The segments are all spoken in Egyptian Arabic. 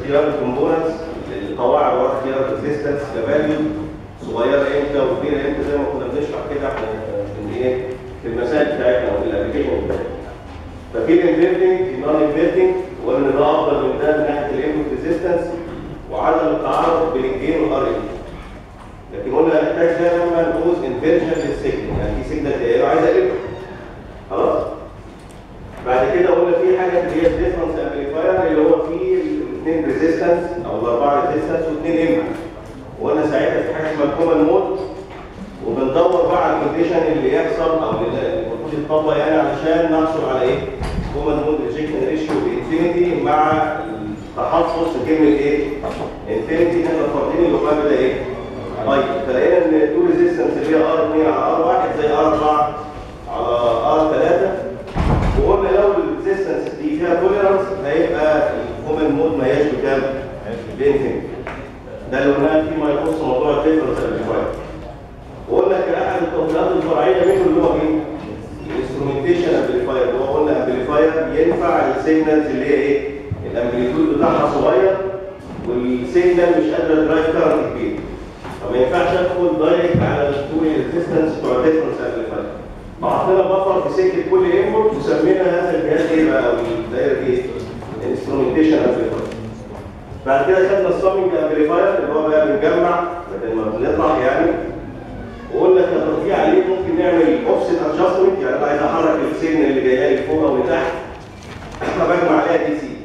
اختيار الكومبوننتس القواعد ورا اختيار الريزيستنس كفاليو صغيره امتى وكبيره امتى زي ما كنا بنشرح كده احنا في الايه في المسائل بتاعتنا وفي الابلكيشن بتاعتنا ففي الانفيرتنج في النون انفيرتنج وان ده افضل من ده من ناحيه الانبوت ريزيستنس وعدم التعارض بين الجين والار لكن قلنا هنحتاج ده لما نعوز انفيرجن للسيجنال يعني في سيجنال دائره عايز اقلبها خلاص بعد كده قلنا في حاجه اللي هي الديفرنس امبليفاير اللي هو فيه الاثنين ريزيستنس او الاربعه ريزيستنس واثنين امبلس وقلنا ساعتها في حاجه اسمها كومن مود وبندور بقى على الكونديشن اللي يحصل او اللي المفروض يتطبق يعني علشان نحصل على ايه؟ كومن مود ريجكشن ريشيو بانفينيتي مع التحفظ في كلمه ايه؟ انفينيتي احنا فاضلين اللغه ده ايه؟ طيب فلقينا ان التو ريزيستنس اللي هي ار 2 على ار 1 زي ار 4 على ار 3 وقلنا لو الريزيستنس دي فيها توليرانس هيبقى الكومن مود ما هياش بكام؟ بانفينيتي ده اللي قلناه فيما يخص موضوع الديفرنس امبليفاير وقلنا كأحد التطبيقات الفرعيه منه اللي هو ايه؟ الانسترومنتيشن امبليفاير اللي هو قلنا امبليفاير ينفع السيجنالز اللي هي ايه؟ الامبليتيود بتاعها صغير والسيجنال مش قادره تدرايف كارنت كبير فما ينفعش ادخل دايركت على التو ريزيستنس بتوع الديفرنس امبليفاير فحطينا بفر في سكه كل انبوت وسمينا هذا الجهاز ايه بقى او الدايره دي الانسترومنتيشن امبليفاير بعد كده خدنا السامنج امبليفاير اللي هو بقى بنجمع بدل ما بنطلع يعني وقلنا كتطبيق عليه ممكن نعمل اوفست ادجستمنت يعني انا عايز احرك السيجنال اللي جايه لي فوق او لتحت فبجمع عليها دي سي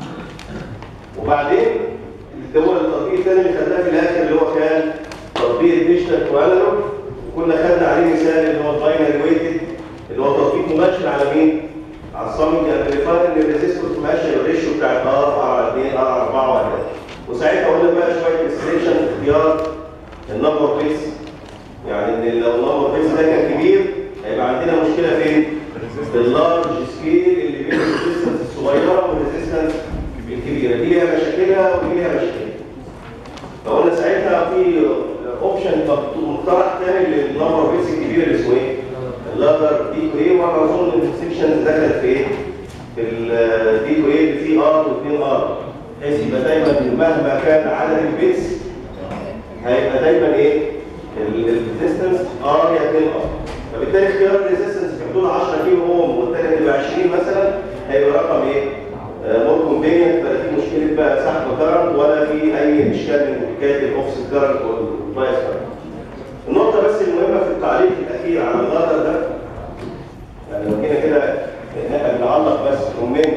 وبعدين اللي هو التطبيق الثاني اللي خدناه في الاخر اللي هو كان تطبيق الديجيتال تو انالوج وكنا خدنا عليه مثال اللي هو الباينري ويتد اللي هو تطبيق مباشر على مين؟ على السامنج امبليفاير ان الريزيستور ماشي الريشيو بتاع ار على 2 ار 4 وهكذا وساعتها قلنا بقى شويه ريستريشن اختيار النمبر بيس يعني ان لو النمبر بيس ده كان كبير هيبقى عندنا مشكله فين؟ في اللارج سكيل اللي بين الريزيستنس الصغيره والريزيستنس الكبيره دي ليها مشاكلها ودي ليها مشاكلها فقلنا ساعتها في اوبشن مقترح تاني للنمبر بيس الكبير اللي اسمه ايه؟ اللادر دي تو ايه وانا اظن ان السكشنز دخلت في ايه؟ في الدي تو ايه اللي فيه ار واثنين ار بحيث يبقى دايما مهما كان عدد البيتس هيبقى دايما ايه؟ الريزيستنس ار يا 2 ار فبالتالي اختيار الريزيستنس في حدود 10 كيلو اوم والثانيه تبقى 20 مثلا هيبقى رقم ايه؟ مور كونفينينت فلا في مشكله بقى سحب كرنت ولا في اي اشكال من حكايه الاوفست كرنت والبايس كرنت. النقطه بس المهمه في التعليق الاخير على اللادر ده يعني لو جينا كده احنا بنعلق بس كومنت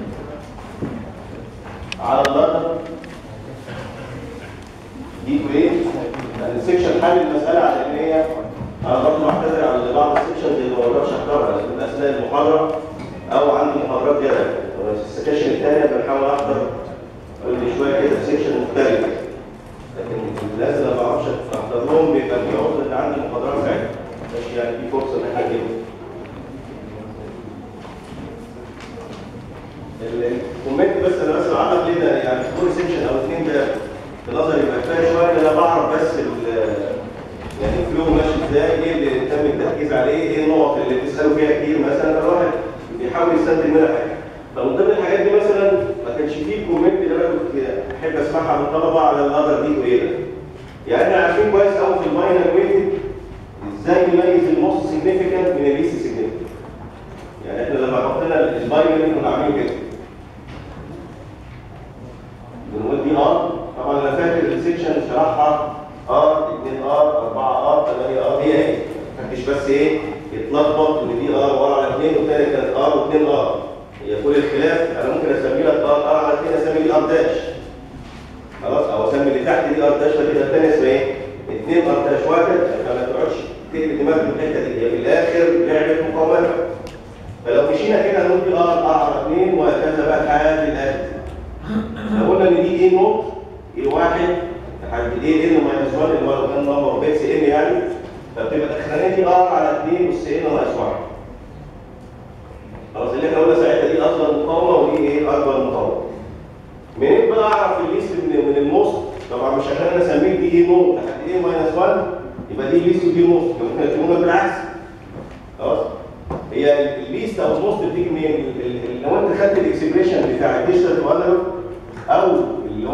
على اللادر دي ايه؟ يعني السكشن حل المساله على ان هي انا برضه بعتذر على بعض السكشن اللي ما بقدرش احضرها لان اثناء المحاضره او عندي محاضرات جدل السكشن الثانيه بنحاول احضر كل شويه كده سكشن مختلف لكن الناس اللي ما بعرفش احضر لهم بيبقى في عذر ان عندي محاضرات ساعتها مش يعني في فرصه ان احنا نجيبهم الكومنت بس انا بس بعلق ليه ده يعني كل سكشن او اثنين ده في نظري يبقى كفايه شويه ان انا بعرف بس يعني الفلو ماشي ازاي ايه اللي تم التركيز عليه ايه النقط اللي بيسالوا فيها كتير مثلا فالواحد بيحاول يستنتج منها حاجه فمن ضمن الحاجات دي مثلا ما كانش فيه كومنت اللي انا كنت احب اسمعها من الطلبه على النظر دي وايه ده يعني احنا عارفين كويس قوي في الماينر ويتد ازاي نميز الموست سيجنيفيكانت من الليست سيجنيفيكانت يعني احنا لما حطينا الماينر كنا عاملين كده بنقول دي ار طبعا انا فاكر السكشن شرحها ار 2 ار 4 ار 8 ار هي ايه محدش بس ايه يتلخبط ان دي ار ورا على 2 والثانيه كانت ار و2 ار هي كل الخلاف انا ممكن اسمي لك ار ار على 2 اسمي دي ار داش خلاص او اسمي اللي تحت دي ار داش فتبقى الثانيه اسمها ايه 2 ار داش واحد فما تقعدش تقلب دماغك من الحته دي هي في الاخر لعبه مقاومه فلو مشينا كده هنقول دي ار ار على 2 وهكذا بقى لحد الاخر لو قلنا ان دي ايه نوت ايه واحد لحد ايه ان ماينس 1 اللي هو كان نمبر بيكس ان يعني فبتبقى الاخرانيه دي ار على 2 والس ان ناقص 1 خلاص اللي احنا قلنا ساعتها دي اصغر مقاومه ودي ايه اكبر مقاومه منين بقى اعرف الليست من, من الموست طبعا مش عشان انا اسميه دي ايه نوت لحد ايه ماينس 1 يبقى دي الليست ودي موست ممكن تكون بالعكس خلاص هي الليست او الموست بتيجي منين لو انت خدت الاكسبريشن بتاع الديجيتال انالوج او اللي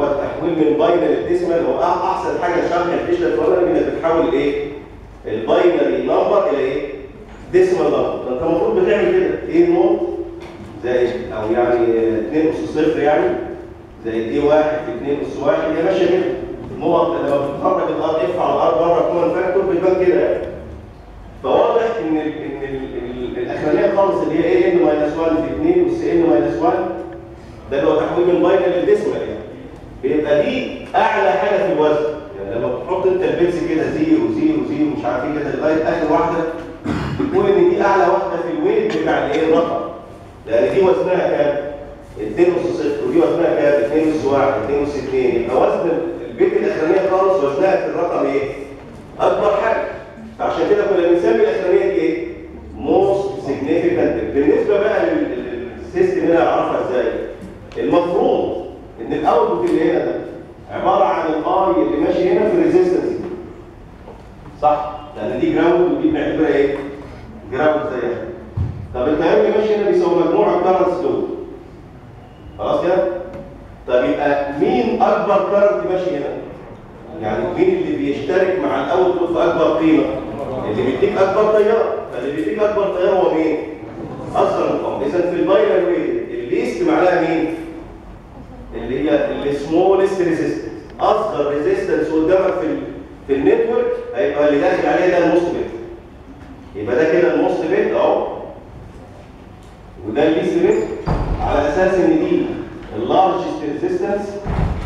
تحويل من باينري لديسيمال هو أح- احسن حاجه شرح الديجيتال بروجرامينج انك بتحول ايه الباينري نمبر الى ايه ديسيمال نمبر فانت المفروض بتعمل كده ايه نوت زائد او يعني 2 اس صفر يعني زائد ايه واحد في 2 اس واحد هي ماشيه كده النقط لما بتتحرك الار اف على الار بره كومن فاكتور بيبان كده يعني فواضح ان ال ان ال ال الاخرانيه خالص اللي هي ايه ان ماينس 1 في 2 اس ان ماينس 1 ده اللي هو تحويل من باينري للديسمال يعني بيبقى دي اعلى حاجه في الوزن يعني لما بتحط انت البيتس كده زيرو زيرو زيرو مش عارف ايه كده لغايه اخر واحده بتقول ان دي اعلى واحده في الويت بتاع الايه الرقم لان دي وزنها كام؟ 2 اس صفر ودي وزنها كام؟ 2 اس 1 2 اس 2 يبقى وزن البيت الاخرانيه خالص وزنها في الرقم ايه؟ اكبر حاجه فعشان كده كنا بنسمي الاخرانيه دي ايه؟ موست سيجنيفيكانت بالنسبه بقى لل- للسيستم هنا اعرفها ازاي؟ المفروض ان الاوتبوت اللي هنا ده عباره عن الاي اللي ماشي هنا في الريزيستنس صح؟ لان دي جراوند ودي بنعتبرها ايه؟ جراوند زيها طب التيار اللي ماشي هنا بيساوي مجموع الكرنتس دول خلاص كده؟ طب يبقى مين اكبر كرنت ماشي هنا؟ يعني مين اللي بيشترك مع الاوتبوت في اكبر قيمه؟ اللي بيديك اكبر تيار فاللي بيديك اكبر تيار هو مين؟ اصغر مقاوم اذا في الباينري ويت الليست معناها مين؟ اللي هي السمولست ريزيستنس اصغر ريزيستنس قدامك في ال في النتورك هيبقى اللي داخل عليه ده النص بت يبقى ده كده النص بت اهو وده الليست بت على اساس ان دي اللارجست ريزيستنس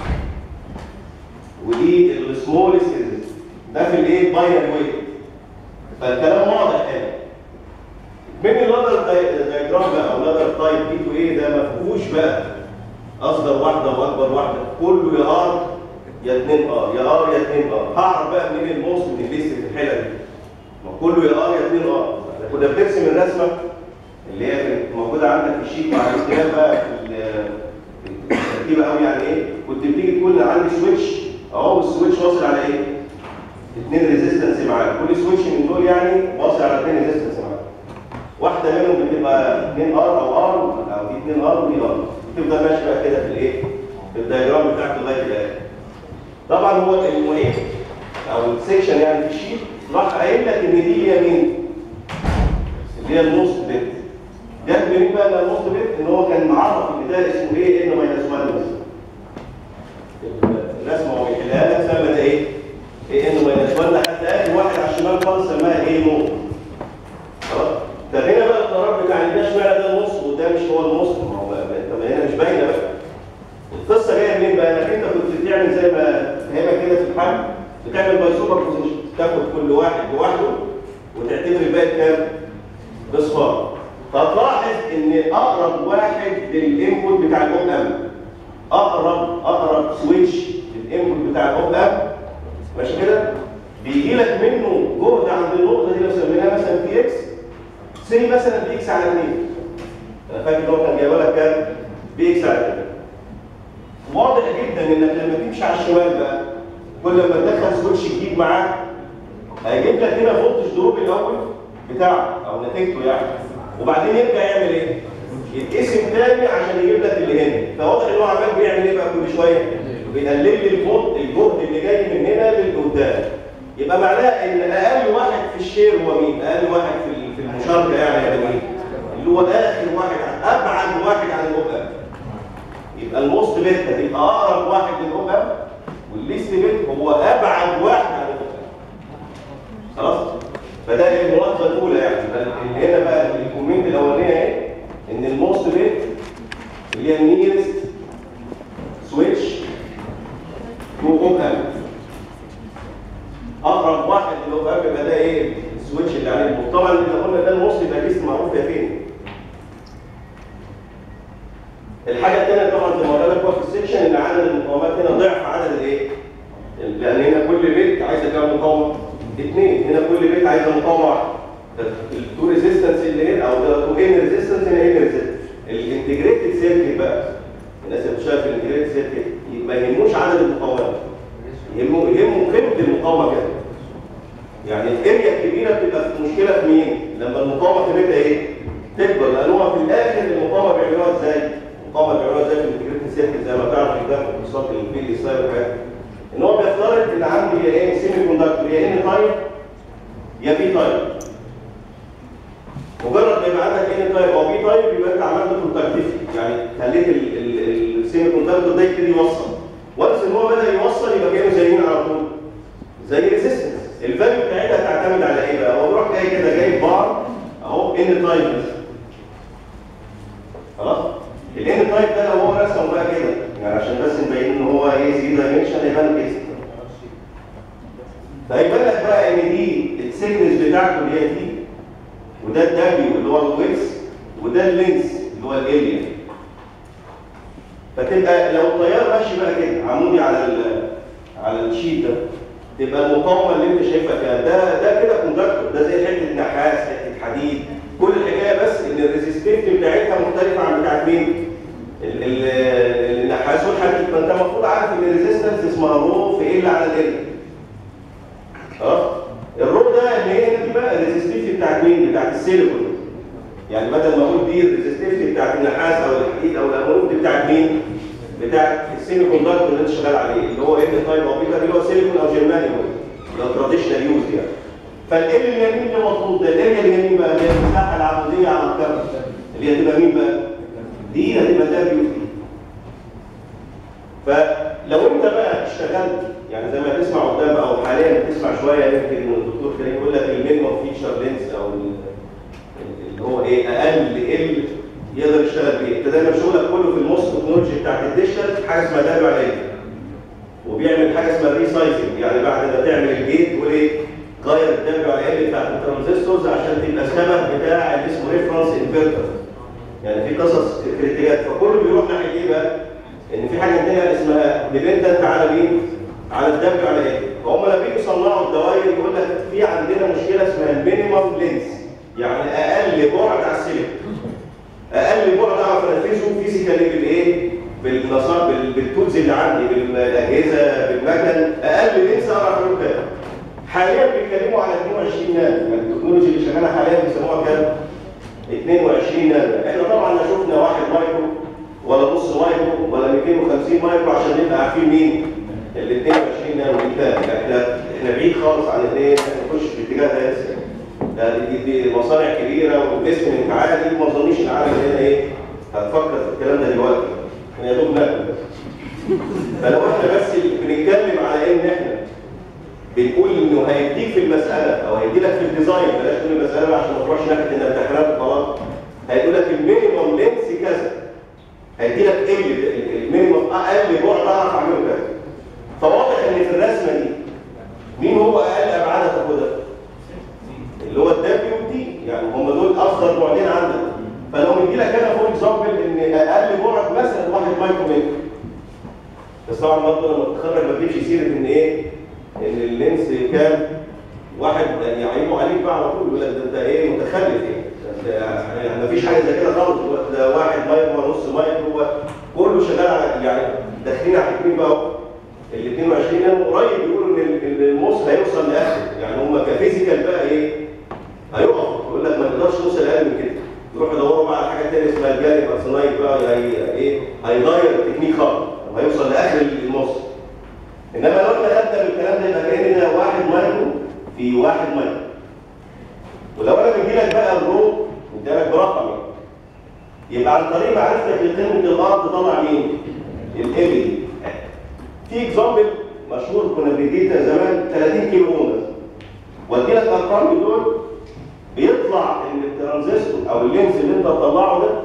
ودي السمولست ريزيستنس ده في الايه باينري ويت فالكلام واضح هنا من اللادر دايجرام بقى او اللادر تايب دي تو ايه ده ما فيهوش بقى اصغر واحده واكبر واحده كله يا ار يا 2 ار يا ار يا 2 ار هعرف بقى منين الموست من الليست في الحاله دي ما كله يا ار يا 2 ار احنا كنا بنرسم الرسمه اللي هي كانت موجوده عندك في الشيت مع الاختلاف بقى في ال- في الترتيب قوي يعني ايه كنت بتيجي تقول أنا عندي سويتش اهو والسويتش واصل على ايه؟ اثنين ريزيستنس معاه كل سويتش من دول يعني واصل على اثنين ريزيستنس معاه واحده منهم بتبقى 2 ار او ار او دي 2 ار ودي ار بتفضل ماشي بقى كده في الايه؟ في الدايجرام بتاعته لغايه الاخر طبعا هو المعيد او السكشن يعني في الشيت راح قايل لك ان دي هي مين؟ اللي هي النص بت جت منين بقى إن النص بت ان هو كان معرف ان ده اسمه ايه؟ ان ماينس 1 بس الرسمه هو بيحلها لك سمى ده ايه؟ ايه ان ماينس 1 لحد اخر واحد على الشمال خالص سماها ايه نقطه خلاص طب هنا بقى القرار بتاع ان ده اشمعنى ده النص وده مش هو النص ما هو طب هنا مش باينه بقى القصه جايه منين بقى؟ انك انت كنت بتعمل زي ما فاهمك كده في الحل بتعمل باي سوبر بوزيشن تاخد كل واحد لوحده وتعتبر الباقي بكام؟ بصفار فتلاحظ ان اقرب واحد للانبوت بتاع الاوب ام اقرب اقرب سويتش للانبوت بتاع الاوب ام ماشي كده؟ بيجي لك منه جهد عند النقطه دي لو سميناها مثلا بي اكس سي مثلا بي اكس على 2 انا فاكر ان هو كان جايبها لك كام؟ بي اكس على 2 واضح جدا انك لما تمشي على الشمال بقى كل ما تدخل سويتش جديد معاه هيجيب لك هنا فولتج دروب الاول بتاعه او نتيجته يعني وبعدين يرجع يعمل ايه؟ يتقسم تاني عشان يجيب لك اللي هنا فواضح ان هو عمال بيعمل ايه بقى كل شويه؟ بيقلل لي الفولت الجهد اللي جاي من هنا للقدام يبقى معناها ان اقل واحد في الشير هو مين؟ اقل واحد في في المشاركه يعني يا مين؟ اللي هو اخر واحد عن ابعد واحد عن الاوب يبقى الموست بيت هتبقى اقرب واحد للاوب والليست بيت هو ابعد واحد عن الاوب خلاص؟ فده الملاحظه الاولى يعني اللي هنا بقى الكومنت الاولانيه ايه؟ ان الموست بيت اللي هي النيرست سويتش تو اوب اقرب واحد اللي هو يبقى ده ايه السويتش اللي عليه البوت طبعا اذا قلنا ده الوصل يبقى ليست معروف هي فين الحاجه الثانيه طبعا زي ما قلنا لك هو في السكشن ان عدد المقاومات هنا ضعف عدد الايه لان هنا كل بيت عايزه كام مقاومه اثنين هنا كل بيت عايزه مقاومه واحده التو ريزيستنس اللي هنا او تو ان ريزيستنس هنا ان ريزيستنس الانتجريتد سيركت بقى الناس اللي بتشتغل في الانتجريتد سيركت ما يهموش عدد المقاومات يهمه يهمه قيمه المقاومه كده يعني الاريا الكبيره بتبقى في مشكله في مين؟ لما المقاومه قيمتها ايه؟ تكبر لان هو في الاخر المقاومه بيعملوها ازاي؟ المقاومه بيعملوها ازاي في الانتجريتد سيركت زي ما تعرف في في كورسات البي ساير وحاجات ان هو بيفترض ان عندي يا ايه سيمي كوندكتور يا ان تايب يا بي تايب مجرد ما يبقى عندك ان تايب او بي تايب يبقى انت عملت كونتاكتيفيتي يعني خليت السيمي كوندكتور ده يبتدي يوصل وانس ان هو بدا يوصل يبقى كانه زيين على طول زي ريزيستنس الفاليو بتاعتها تعتمد على ايه بقى؟ هو بيروح جاي كده جايب بار اهو ان تايب مثلا خلاص؟ الان تايب ده لو هو رسمه بقى كده يعني عشان بس نبين ان هو ايه 3 دايمنشن يبان كده فيبان لك بقى ان دي السيجنس بتاعته اللي هي دي وده الدبليو اللي هو الويكس وده اللينس اللي هو الاليا فتبقى لو التيار ماشي بقى كده عمودي على ال على الشيت ده تبقى المقاومه اللي انت شايفها كده ده ده كده كوندكتور ده زي حته نحاس حته حديد كل الحكايه بس ان الريزستيف بتاعتها مختلفه عن بتاعت مين؟ ال- ال- النحاس والحديد فانت المفروض عارف ان الريزستنس اسمها رو في ال على ال خلاص؟ الرو ده اللي هي دي بقى الريزستيف بتاعت مين؟ بتاعت السيليكون يعني بدل ما اقول دي الريزستيف بتاعت النحاس او الحديد او الالومنيوم دي بتاعت مين؟ بتاعت السيمي كوندكتور اللي انت شغال عليه اللي هو ان تايب او بيتا اللي هو سيليكون او جرمانيوم اللي هو تراديشنال يوز يعني فالال اليمين اللي مطلوب ده الاريا اليمين بقى اللي هي المساحه العموديه على الكرة اللي هي تبقى مين بقى؟ دي هتبقى دبليو دي فلو انت بقى اشتغلت يعني زي ما تسمع قدام او حاليا بتسمع شويه يمكن الدكتور كريم يقول لك المينيمم فيتشر لينس او ال- اللي هو ايه اقل ال يقدر يشتغل بيه انت دايما شغلك كله في الموست تكنولوجي بتاعت الديجيتال حاجه اسمها دبليو عليه وبيعمل حاجه اسمها الريسايزنج يعني بعد ما تعمل الجيت تقول ايه غير الدبليو على ال بتاعت الترانزستورز عشان تبقى شبه بتاع اللي اسمه ريفرنس انفرتر يعني في قصص في الاتجاه فكله بيروح ناحيه ايه بقى؟ ان في حاجه ثانيه اسمها ديبندنت على مين؟ على الدبليو على ايه؟ فهم لما بيجوا يصنعوا الدوائر يقول لك في عندنا مشكله اسمها المينيمم لينس يعني اقل بعد على السيليكون اقل بعد اعرف انفذه فيزيكالي بالايه؟ بالنصاب بال- بالتولز اللي عندي بالاجهزه بالمكن اقل لينس اعرف اعمله كده حاليا بيتكلموا على 22 نانو يعني التكنولوجي اللي شغاله حاليا بيسموها كام؟ 22 نانو احنا طبعا لا شفنا واحد مايكرو ولا نص مايكرو ولا 250 مايكرو عشان نبقى عارفين مين ال 22 نانو دي كام يعني احنا احنا بعيد خالص عن الايه احنا نخش في الاتجاه ده لسه ده دي, دي, دي مصانع كبيره وانفستمنت عالي ما اظنش العالم هنا ايه هتفكر في الكلام ده دلوقتي احنا يا دوب ناكل بس فلو احنا بس بنتكلم على ان احنا بنقول انه هيديك في المساله او هيدي لك في الديزاين بلاش تقول المساله عشان ما تروحش ناحيه ان امتحانات وخلاص هيقول لك المينيمم لينس كذا هيدي لك ايه المينيمم اقل بعد اعرف اعمله كذا فواضح ان في الرسمه دي مين هو اقل ابعاد هتاخدها؟ اللي هو الدبليو دي يعني هم دول افضل بعدين عندك فلو مدي لك انا فور اكزامبل ان اقل بعد مثلا 1 مايكرومتر بس طبعا برضه لما تتخرج ما تجيبش سيره ان ايه؟ ان اللينس كام؟ واحد يعيبوا عليك بقى على طول يقول لك ده انت ايه متخلف ايه؟ يعني مفيش حاجه زي كده خالص ده واحد مايكرو ونص مايكرو كله شغال على يعني داخلين على الاثنين بقى ال 22 نانو قريب بيقولوا ان ال- ان الموس هيوصل لاخر يعني هم كفيزيكال بقى ايه؟ هيقف يقول لك ما تقدرش توصل اقل من كده يروحوا يدوروا بقى على حاجات ثانيه اسمها الجاليوم ارسنايد بقى هي ايه؟ هيغير التكنيك خالص وهيوصل لاخر الموس انما لو احنا خدنا بالكلام ده يبقى كاننا واحد مايكرو في واحد مايكرو ولو انا بدي لك بقى الرو ادالك برقم يبقى عن طريق معرفتك لقيمه الارض تطلع مين؟ ال دي في اكزامبل مشهور كنا بنديتها زمان 30 كيلو اوم بس وادي لك ارقام دول بيطلع ان الترانزستور او اللينس اللي انت تطلعه ده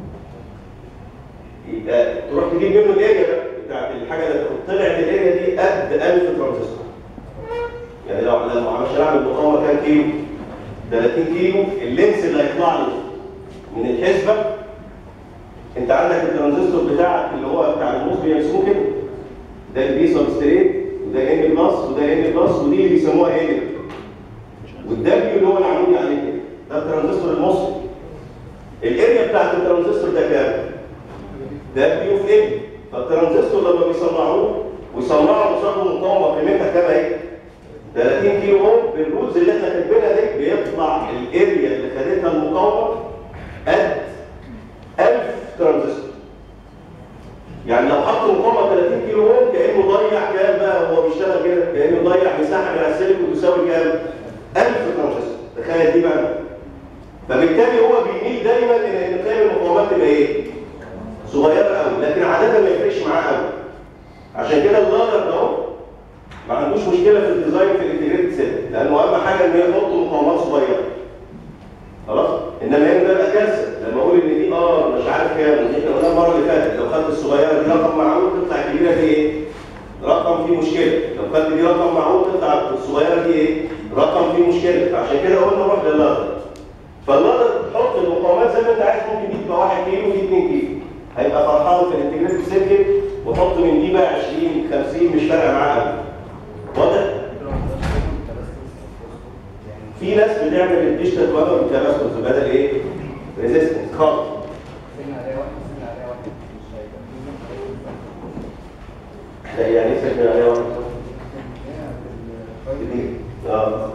يبقى تروح تجيب منه الاريا بقى بتاعت الحاجه اللي طلعت الاريا دي قد 1000 ترانزستور يعني لو لو عشان اعمل مقاومه كام كيلو 30 كيلو اللينس اللي هيطلع لي من الحسبه انت عندك الترانزستور بتاعك اللي هو بتاع الموس بيرسموه كده ده البي سبستريت وده ان بلس وده ان بلس ودي اللي بيسموها ان والدبليو اللي هو العمودي عليه كده ده الترانزستور المصري الاريا بتاعت الترانزستور ده كام؟ دبليو في ال فالترانزستور لما بيصنعوه ويصنعوا قصاده مقاومه قيمتها كام اهي؟ 30 كيلو اوم بالرولز اللي احنا كاتبينها دي بيطلع الاريا اللي خدتها المقاومه قد 1000 ترانزستور عشان كده اللادر ده اهو ما عندوش مشكله في الديزاين في الانتجريتد سيستم لانه اهم حاجه انه يحط مقاومات صغيره خلاص انما هنا ده بقى كارثه لما اقول ان دي اه مش عارف كام ودي احنا قلنا المره اللي فاتت لو خدت الصغيره دي رقم معقول تطلع الكبيره دي ايه؟ رقم فيه مشكله لو خدت دي رقم معقول تطلع الصغيره دي ايه؟ رقم فيه مشكله فعشان كده قلنا نروح لللادر فاللادر تحط المقاومات زي ما انت عايز ممكن دي تبقى 1 كيلو ودي 2 كيلو هيبقى فرحان في الانتجريتد سيركت وحط من دي بقى 20 50 مش فارقه معاه قوي واضح؟ في ناس بتعمل الديجيتال وابر بالتبسم بدل ايه؟ ريزيستنس خالص لا يعني ايه سجل عليها واحد؟ كتير اه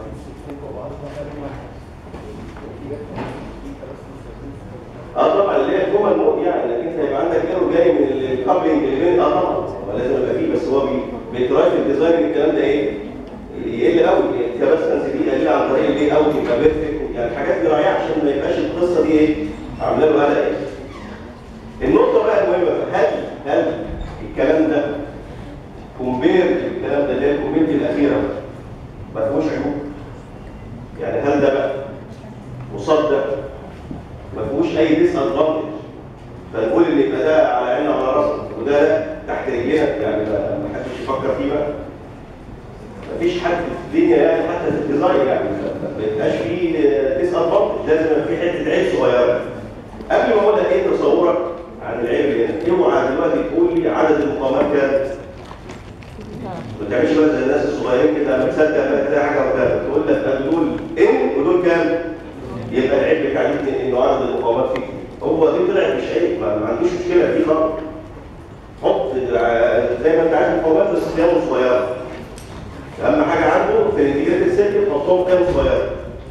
اه طبعا اللي هي الكومن مود يعني لكن انت هيبقى عندك ايرور جاي من الكابلنج اللي بين اه طبعا هو لازم يبقى فيه بس هو بي- بيتراي في الديزاين الكلام ده ايه؟ يقل قوي الكباستنس دي قليله عن طريق الايه اوت يبقى بيرفكت يعني حاجات جراحيه عشان ما يبقاش القصه دي ايه؟ عامله له قلق ايه؟ النقطه بقى المهمه هل هل الكلام ده كومبير الكلام ده اللي هي الكوميونتي الاخيره ما فيهوش عيوب؟ يعني هل ده بقى مصدق ما فيهوش اي ديس ادفانتج فنقول ان يبقى ده على عيننا وعلى راسنا وده تحت رجلنا يعني ما ما حدش يفكر فيه بقى مفيش حد في الدنيا يعني حتى في الديزاين يعني ما يبقاش فيه ديس ادفانتج لازم يبقى في حته عيب صغيره قبل ما اقول لك ايه تصورك عن العيب اللي هنا اوعى دلوقتي تقول لي عدد المقاومات كام ما تعملش بقى زي الناس الصغيرين كده لما تصدق بقى كده حاجه وكذا تقول لك ده دول ان ودول كام يبقى العيب بتاع دي انه عدد المقاومات فيه هو دي طلعت مش عيب ما ما عندوش مشكله فيه خالص حط ع- زي ما انت عايز مقاومات بس كام صغيره اهم حاجه عنده في الانتجريتد سيركت حطهم كام صغيره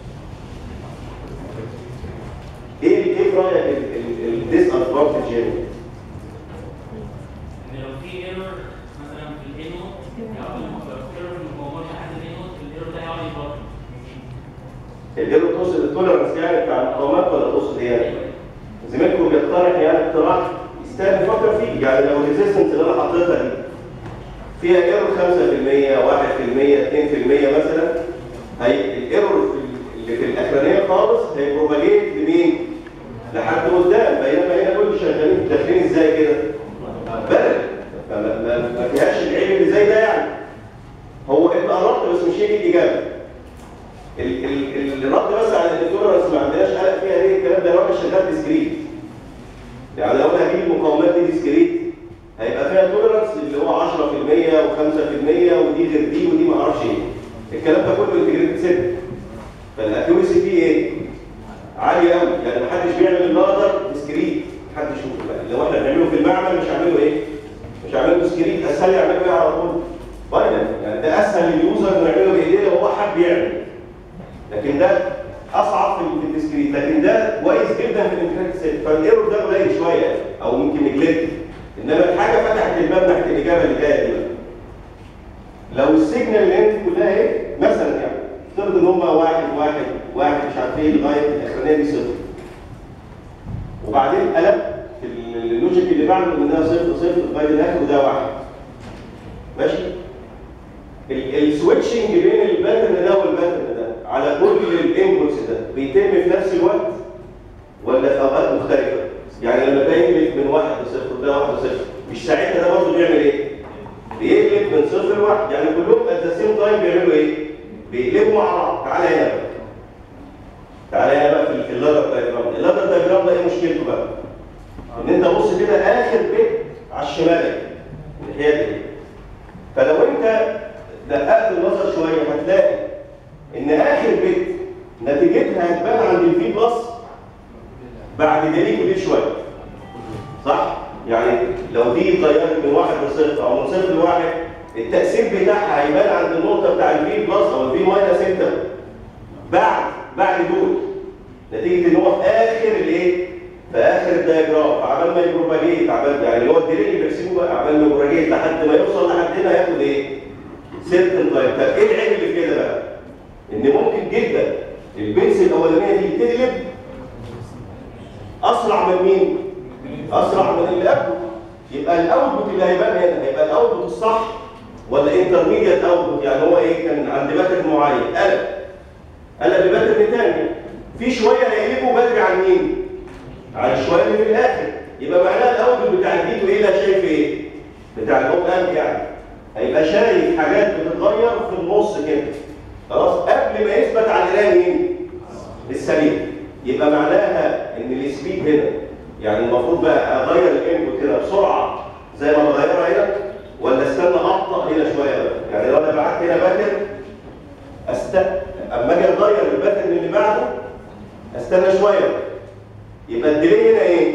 ايه ايه في رايك الديس ادفانتج هنا؟ ان لو في ايرور مثلا في الانو يقعد ايرور في المقاومات لحد الانو الايرور ده يقعد يبطل الايرور تقصد التوليرنس يعني بتاع المقاومات ولا تقصد ايه يعني؟ زميلكم بيقترح يعني اقتراح يستاهل نفكر فيه يعني لو الريزيستنس اللي انا حطيتها دي فيها ايرور 5% 1% 2% مثلا هي الايرور اللي في الاخرانيه خالص هيبروباجيت لمين؟ لحد قدام بينما هنا دول شغالين داخلين ازاي كده؟ بلد فما ما ما فيهاش العيب اللي زي ده يعني هو انت قربت بس مش هي دي الاجابه ال- ال- الرد بس على التولرنس ما عندناش قلق فيها ليه الكلام ده لو انا شغال ديسكريت يعني لو انا هجيب المقاومات دي ديسكريت هيبقى فيها تولرنس اللي هو 10% و5% ودي غير دي ودي ما اعرفش ايه الكلام ده كله انتجريتد سيت فالاكيوريسي فيه ايه؟ عالي قوي يعني ما حدش بيعمل اللادر ديسكريت محدش يشوفه لو احنا بنعمله في المعمل مش هعمله ايه؟ مش هعمله ديسكريت اسهل يعمله ايه على طول؟ باينل يعني ده اسهل لليوزر انه يعمله بايديه لو هو حب يعمل لكن ده اصعب في في الديسكريت لكن ده كويس جدا في الانترنت سيت فالايرور ده قليل شويه او ممكن نجلت انما الحاجه فتحت الباب ناحيه الاجابه اللي جايه دي بقى لو السيجنال اللي انت كلها ايه مثلا يعني افترض ان هم واحد واحد واحد مش عارف ايه لغايه الاخرانيه دي صفر وبعدين قلب في اللوجيك اللي بعده منها صفر صفر لغايه الاخر وده واحد ماشي السويتشنج بين الباترن ده والباترن ده على كل الانبوتس ده بيتم في نفس الوقت ولا في اوقات مختلفه؟ يعني لما ده يقلب من واحد لصفر وده واحد لصفر مش ساعتها ده برضه بيعمل ايه؟ بيقلب من صفر لواحد يعني كلهم ات ذا سيم تايم بيعملوا ايه؟ بيقلبوا مع بعض تعالى هنا بقى تعالى هنا بقى في اللادر دايجرام اللادر دايجرام ده ايه مشكلته بقى؟ ان انت بص كده اخر بيت على الشمال الناحيه دي فلو انت دققت النظر شويه هتلاقي ان اخر بيت نتيجتها هتبان عند الفي بلس بعد ديلي كبير شويه صح؟ يعني لو دي اتغيرت من واحد لصفر او من صفر لواحد التاثير بتاعها هيبان عند النقطه بتاع الفي بلس او الفي ماينس انت بعد بعد دول نتيجه ان هو في اخر الايه؟ في اخر الدياجرام فعبال ما يبروباجيت عبال يعني اللي هو الديلي اللي بيحسبوه بقى عبال ما يبروباجيت لحد ما يوصل لحد هنا ياخد ايه؟ سيرتن تايم طب ايه العيب اللي في كده بقى؟ ان ممكن جدا البنس الاولانيه دي تقلب اسرع من مين؟ اسرع من اللي قبله يبقى الاوتبوت اللي هيبان هنا هيبقى الاوتبوت الصح ولا انترميديت اوتبوت يعني هو ايه كان عند باترن معين قلب قلب لباترن تاني في شويه هيقلبوا بدري عن مين؟ عن شويه اللي في الاخر يبقى معناها الاوتبوت بتاع الدي تو ايه ده شايف ايه؟ بتاع الاوب امب يعني هيبقى شايف حاجات بتتغير في النص كده خلاص قبل ما يثبت على القرايه مين؟ السليم يبقى معناها ان السبيد هنا يعني المفروض بقى اغير الانبوت هنا بسرعه زي ما بغيرها هنا ولا استنى ابطا هنا شويه بقى يعني لو انا بعت هنا باترن است اما اجي اغير الباترن اللي بعده استنى شويه يبقى الديلي هنا ايه؟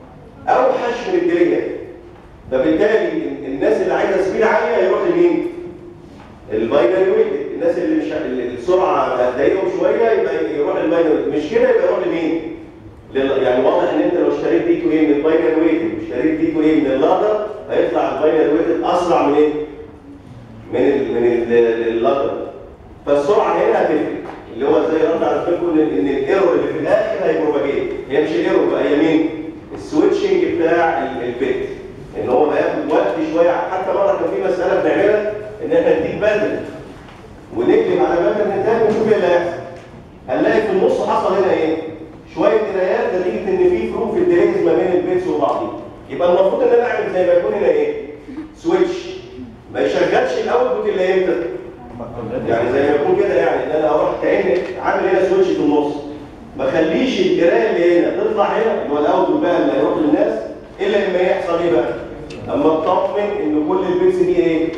اوحش من الديلي هنا فبالتالي الناس اللي عايزه سبيد عاليه يروح لمين؟ الباينري ويت الناس اللي مش اللي السرعه هتضايقهم شويه يبقى يروح للباينري ويت مش كده يبقى يروح لمين؟ لل... يعني واضح ان انت لو اشتريت دي تو ايه من الباينري ويت واشتريت دي تو ايه من اللادر هيطلع الباينري ويت اسرع من ايه؟ من ال من ال- اللادر فالسرعه هنا هتفرق اللي هو زي رد على فكرة ان ان الايرور اللي في الاخر هيبروباجيت هي مش الايرور بقى هي مين؟ السويتشنج بتاع ال- البيت ان هو هياخد وقت شويه حتى مره كان في مساله بنعملها ان احنا نديك بدل ونكتب على بدل تاني ونشوف ايه اللي هيحصل هنلاقي في النص حصل هنا ايه؟ شويه قرايات نتيجه ان في فروق في الدريز ما بين البيتس وبعضهم يبقى المفروض ان انا اعمل زي ما يكون هنا ايه؟ سويتش ما يشغلش الاوتبوت الا امتى؟ يعني زي ما يكون كده يعني ان انا اروح كاني عامل هنا سويتش في النص ما خليش القرايه اللي هنا تطلع هنا اللي هو الاوتبوت بقى اللي هيروح للناس الا لما يحصل ايه بقى؟ اما اطمن ان كل البيتس دي ايه؟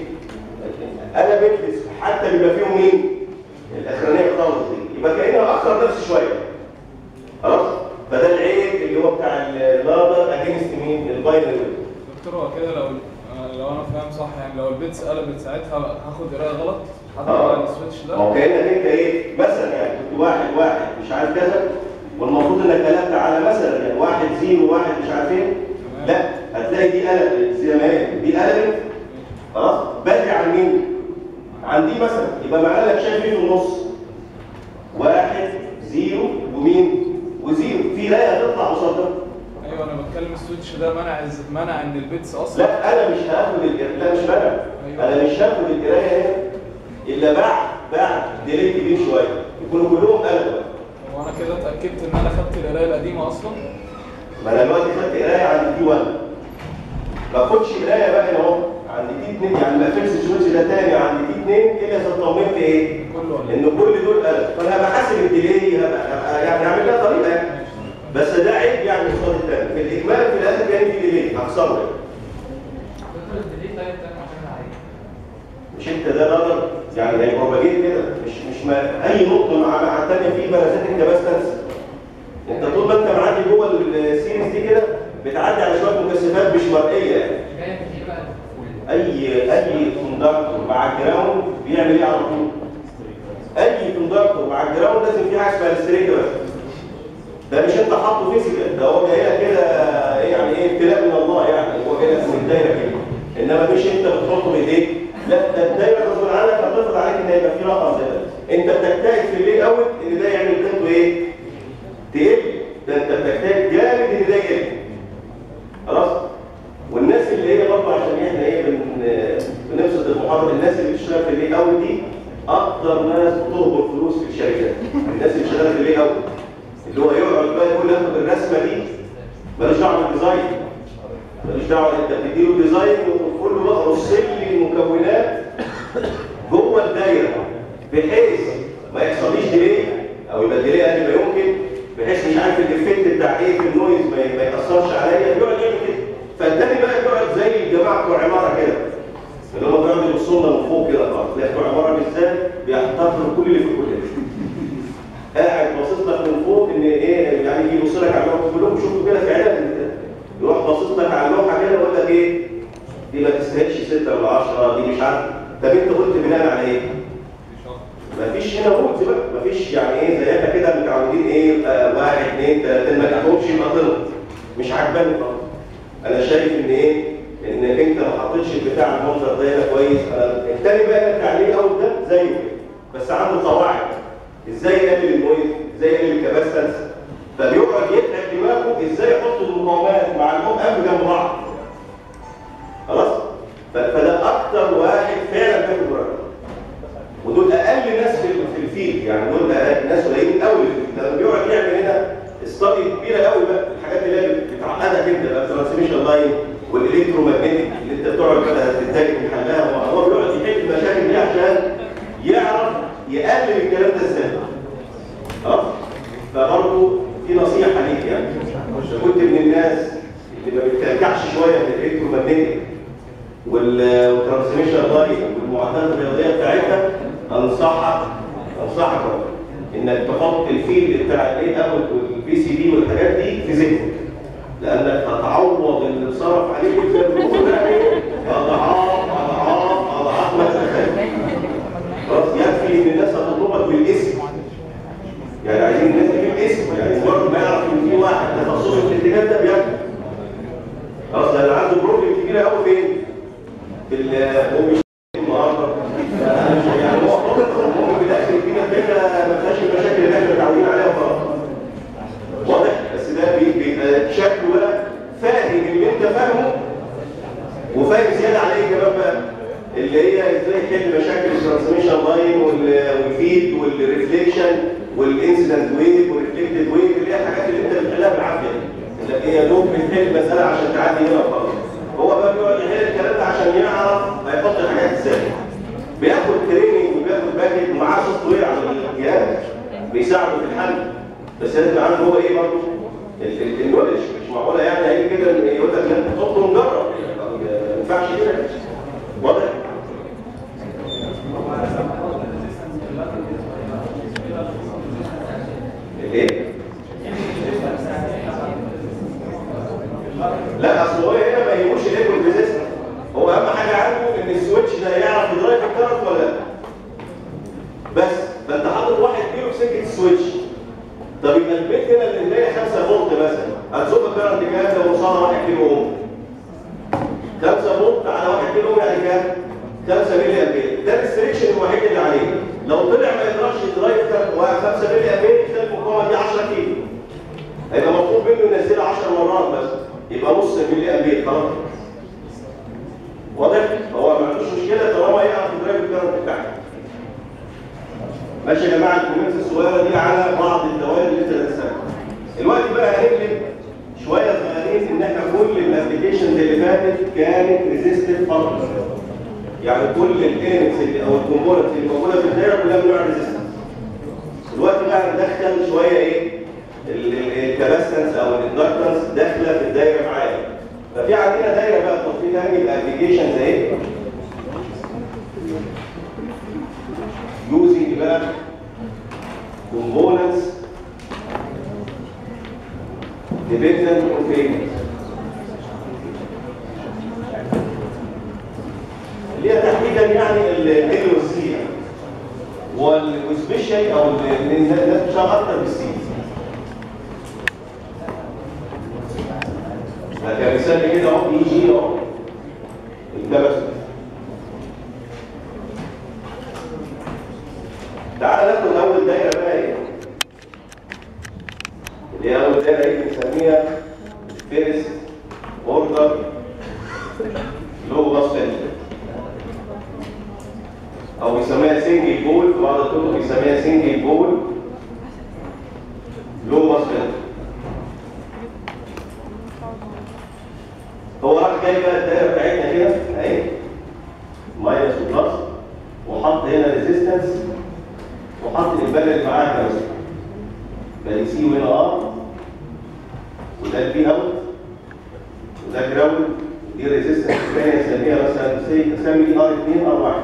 قلبت حتى بيبقى فيهم مين؟ الاخرانيه خالص دي يبقى كاني اخر نفسي شويه خلاص؟ فده العيب اللي هو بتاع اللادر اجينست مين؟ الباينري دكتور هو كده لو آه، لو انا فاهم صح يعني لو البيتس قلبت ساعتها هاخد قرايه غلط حتى آه. على السويتش ما هو ده كانك انت ايه مثلا يعني كنت واحد واحد مش عارف كذا والمفروض انك قلبت على مثلا يعني واحد زيرو واحد مش عارف ايه لا هتلاقي دي قلبت زي ما هي دي قلبت خلاص بدري عن مين؟ عن دي مثلا يبقى معناه انك شايف ايه في النص؟ واحد زيرو ومين؟ وزيرو في لا هتطلع قصاد ده ايوه انا بتكلم السويتش ده منع الز- منع ان البيتس اصلا لا انا مش هاخد القرايه لا مش منع أيوة. انا مش هاخد القرايه هنا الا بعد بعد ديلي كبير شويه يكونوا كلهم قلبوا هو انا كده اتاكدت ان انا خدت القرايه القديمه اصلا ما انا دلوقتي خدت قرايه عند دي 1 ما اخدش قرايه بقى هنا اهو عند دي 2 يعني ما اقفلش السويتش ده تاني عند دي 2 الا اذا اطمنت ايه؟ كله ولا ان كل دول قلب فانا هبقى حاسب الديلي هبقى هبقى يعني هعمل لها طريقه يعني بس ده عيب يعني قصاد التاني في الاجمال في الاخر كان في ديلي هخسره يعني. دكتور الديلي طيب ده معتمد على ايه؟ مش انت ده نظر يعني هي بروباجيت كده مش مش ما اي نقطه مع مع الثانيه في بارازيت الكباستنس انت طول ما انت معدي جوه السيريز دي كده بتعدي على شويه مكثفات مش مرئيه يعني جاي من ايه بقى؟ اي اي كوندكتور مع الجراوند بيعمل ايه على طول؟ اي كوندكتور مع الجراوند لازم في حاجه اسمها الستريكه بس ده مش انت حاطه فيزيكال ده هو جاي لك كده ايه يعني ايه ابتلاء من الله يعني هو جاي لك من الدايره كده انما مش انت بتحطه بايديك لا ده الدايره غصب عنك هتفرض عليك ان يبقى في رقم زي ده انت بتجتهد في الليل اوت ان ده يعمل قيمته ايه؟ تقل ده انت بتجتهد جامد ان ده يقل خلاص والناس اللي هي برضه عشان احنا ايه بن بنبسط المحاضره الناس اللي بتشتغل في الليل اوت دي اكتر ناس بتهبط فلوس في الشركات الناس اللي شغاله في الليل اوت اللي هو يقعد بقى يقول ياخد الرسمه دي مالوش دعوه بالديزاين مالوش دعوه انت بتديله ديزاين وتقول له بقى رص لي المكونات جوه الدايره بحيث ما يحصليش ديلي او يبقى ديلي اقل ما يمكن بحيث مش عارف الافكت بتاع ايه في النويز ما ما ياثرش عليا يقعد يعمل كده فالتاني بقى يقعد زي الجماعه بتوع عماره كده اللي هم بيقعدوا يبصوا لنا من فوق كده خالص تلاقي بتوع عماره بالذات بيحتقروا كل اللي في الكليه قاعد باصص لك من فوق ان ايه يعني يجي يبص لك على اللوحه تقول لهم شفتوا كده في عيادة يروح باصص لك على اللوحه كده ويقول لك ايه دي ما تستاهلش 6 ولا 10 دي مش عارف طب انت قلت بناء على ايه؟ مفيش هنا رولز بقى مفيش يعني ايه زي احنا كده متعودين ايه يبقى واحد اثنين ثلاثه ما تحكمش يبقى غلط مش عاجباني خالص انا شايف ان ايه انك انت ما حطيتش البتاع المنظر ده هنا كويس انا التاني بقى التعليق اوت ده زيه كده بس عنده قواعد ازاي يقلل النويز ازاي يقلل الكباستنس فبيقعد يتعب دماغه ازاي يحط المقاومات مع الام اب جنب بعض خلاص ف- فده اكتر واحد فعلا بياخد مرتب ودول اقل ناس في في الفيلد يعني دول أقل ناس قليلين قوي في الفيلد لما بيقعد يعمل هنا استادي كبيره قوي بقى الحاجات اللي هي بتعقدك انت بقى الترانسميشن لاين والالكترومagnetic اللي انت بتقعد بقى تتاجر من حلها هو بيقعد يحل المشاكل دي عشان يعرف يقلل الكلام ده ازاي اه فبرضه في نصيحه ليك يعني كنت من الناس اللي ما بترجعش شويه من الالكترومagnetic وال- والترانسميشن لاين والمعادلات الرياضيه بتاعتها انصحك انصحك أهو انك تحط الفيلد بتاع الاي اوت والبي سي بي والحاجات دي في ذهنك لانك هتعوض اللي صرف عليك زي ما بنقول ده ايه اضعاف اضعاف اضعاف ما تتخيل خلاص يكفي ان الناس هتطلبك بالاسم يعني عايزين الناس تجيب اسم يعني مجرد ما يعرف ان في واحد تخصصه في الاتجاه ده بياخده خلاص ده اللي عنده بروبلم كبيره قوي فين؟ في المومي النهارده يعني هو ممكن بيدخل فينا الفكره ما فيهاش المشاكل اللي احنا متعودين عليها وخلاص واضح بس ده بي- بيبقى شكله بقى فاهم اللي انت فاهمه وفاهم زياده عليه كمان بقى اللي هي ازاي يحل مشاكل الترانسميشن لاين والفيد والريفليكشن والانسيدنت ويف والريفلكتد ويف اللي هي الحاجات اللي انت بتحلها بالعافيه اللي هي دوب بتحل مساله عشان تعدي هنا وخلاص هو بقى بيقعد يحل الكلام ده عشان يعرف هيحط الحاجات ازاي بياخد تريننج وبياخد باكج ومعاه سوفت وير على الجهاز بيساعده في الحل بس لازم يبقى عنده هو ايه برضه ال- ال- النولج مش معقوله يعني هيجي كده يقول لك لا تحط ونجرب ما ينفعش كده واضح؟ الايه؟ لا اصل هو هنا ما يهموش الايكول ريزيستنس هو اهم حاجه عنده ان السويتش ده يعرف يدرايف الكرنت ولا لا بس فانت حاطط واحد كيلو في سكه السويتش طب يبقى البيت هنا اللي هي 5 فولت مثلا هتزق الكرنت كام لو وصلنا 1 كيلو اوم 5 فولت على 1 كيلو اوم يعني كام؟ 5 ملي امبير ده الريستريكشن الوحيد اللي عليه لو طلع ما يقدرش يدرايف كام 5 ملي امبير يخلي المقاومه دي 10 كيلو هيبقى مطلوب منه ينزلها 10 مرات بس يبقى نص ملي امبير خلاص واضح؟ هو ما عندوش مشكله طالما يعرف يدرايف الكرنت بتاعته ماشي يا جماعه الكومنتس الصغيره دي على بعض الدوائر اللي انت درستها دلوقتي بقى هنقلب شويه صغيرين ان احنا كل الابلكيشنز اللي فاتت كانت ريزيستيف فقط يعني كل الاليمنتس اللي او الكومبوننتس اللي موجوده في الدايره كلها بنوع ريزيستنس دلوقتي بقى هندخل شويه ايه الكاباسيتنس او الاندكتنس داخله في الدايره معايا ففي عندنا دايره بقى تطبيق تاني الابلكيشنز اهي using بقى components dependent on variables اللي هي تحديدا يعني ال والسي والسبيشال او ال- الناس بتشتغل اكتر بالسي كمثال كده اهو اي جي اهو الكباسيتي تعال ناخد اول دايره بقى ايه اللي هي اول دايره ايه بنسميها فيرست اوردر لو باس فلتر او بيسميها سنجل بول في بعض الكتب بيسميها سنجل بول لو باس فلتر هو راح جاي بقى الدايره بتاعتنا كده اهي ماينس وبلس وحط هنا ريزيستنس وحط البال اللي معاها بس بقى سي وهنا ار وده البي اوت وده جراوند ودي ريزيستنس الثانيه نسميها مثلا سي نسمي دي ار 2 ار 1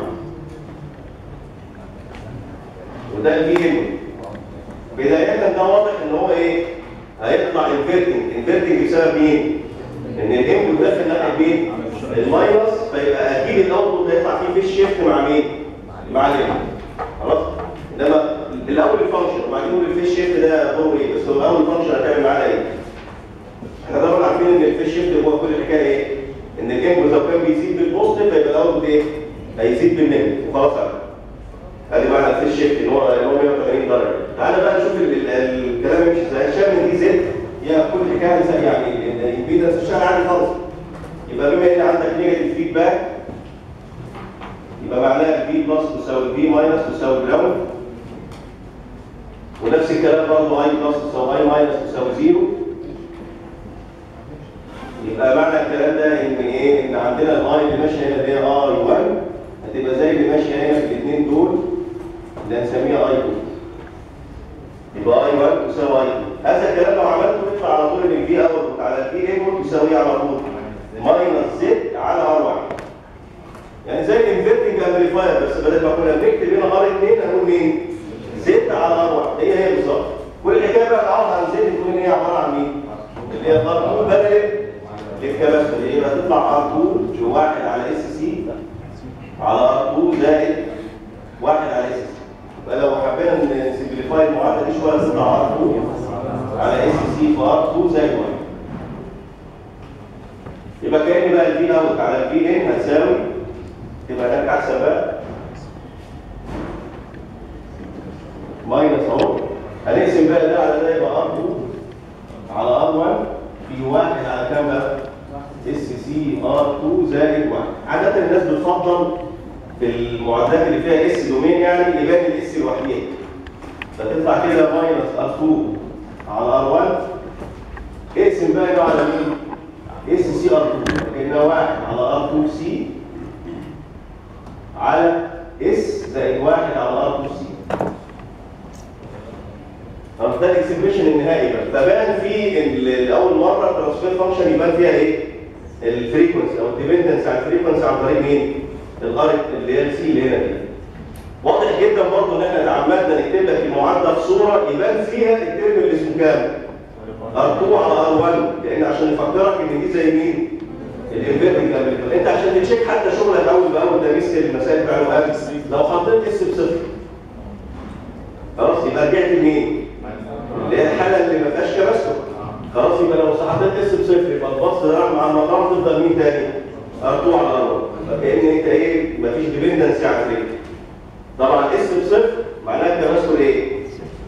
وده البي ام بدايه ده واضح ان هو ايه هيطلع انفيرتنج انفيرتنج بسبب مين؟ ان الام داخل ناحيه مين؟ الماينس فيبقى اكيد الاوتبوت هيطلع فيه فيش شيفت مع مين؟ مع الام خلاص؟ انما الاول الفانكشن وبعدين نقول الفيش شيفت ده دوره ايه؟ بس هو الاول الفانكشن هتعمل معانا ايه؟ احنا طبعا عارفين ان الفيش شيفت هو كل الحكايه ايه؟ ان الانبوت لو كان بيزيد بالبوزيتيف فيبقى الاوتبوت ايه؟ هيزيد بالنيجاتيف وخلاص على كده. ادي معنى الفيش شيفت ان هو ان هو 180 درجه تعالى بقى نشوف ال- ال- الكلام يمشي ازاي شايف ان دي زد يا كل حكايه زي يعني الامبيدنس اشتغل عادي خالص يبقى بما ان عندك نيجاتيف فيدباك يبقى معناها الفي بلس تساوي الفي ماينس تساوي جراوند ونفس الكلام برضه اي بلس تساوي اي ماينس تساوي زيرو يبقى معنى الكلام ده ان ايه ان عندنا الاي اللي ماشيه هنا اللي هي اي 1 هتبقى زي اللي ماشيه هنا في الاثنين دول اللي هنسميها اي 2 يبقى اي 1 تساوي اي 2 هذا الكلام لو عملته يطلع على طول ان الفي اوت على الفي انبوت يساوي إيه على طول ماينس زد على ار 1 يعني زي الانفرتنج امبليفاير بس بدل ما كنا بنكتب هنا ار 2 هنقول مين؟ زد على ار 1 هي هي بالظبط كل الحكايه بقى تعوض عن زد تكون ان هي عباره عن مين؟ اللي هي ار 2 بدل الكباستور يبقى تطلع ار 2 جو واحد على اس سي على ار 2 زائد واحد على اس سي فلو حبينا نسمبليفاي المعادله دي شويه تطلع ار 2 على اس سي في ار 2 زائد 1 يبقى كأن بقى الفي اوت على الفي ان هتساوي تبقى هناك احسن بقى ماينس اهو هنقسم بقى ده على ده يبقى ار 2 على ار 1 في واحد على كام بقى؟ اس سي ار 2 زائد 1 عادة الناس بتفضل في المعادلات اللي فيها اس دومين يعني يبان الاس لوحديها فتطلع كده ماينس ار 2 على ار 1 اقسم بقى ده على مين؟ اس سي ار 2 لكنها واحد على ار 2 سي على اس زائد واحد على ار 2 سي طب ده الاكسبريشن النهائي بقى فبان في ال- اول مره الترانسفير فانكشن يبان فيها ايه؟ الفريكونسي او الديبندنس على الفريكونسي عن طريق مين؟ الار اللي هي السي اللي هنا دي. واضح جدا برضه ان احنا تعمدنا نكتب لك المعادله في صوره يبان فيها الترم اللي اسمه كام؟ ار2 على ار1 لان عشان نفكرك ان دي زي مين؟ الانفيرتنج امبليفاير انت عشان تشيك حتى شغلك اول باول ده ميزه المسائل بتاع الوهاب لو حطيت اس بصفر خلاص يبقى رجعت لمين؟ اللي هي الحاله اللي ما فيهاش كباستور خلاص يبقى لو حطيت اس بصفر يبقى الباص ده راح مع المقام تفضل مين تاني؟ ار2 على ار1 فكأن انت ايه مفيش ديبندنسي على الفريق طبعا اس بصفر معناها الكباستور ايه؟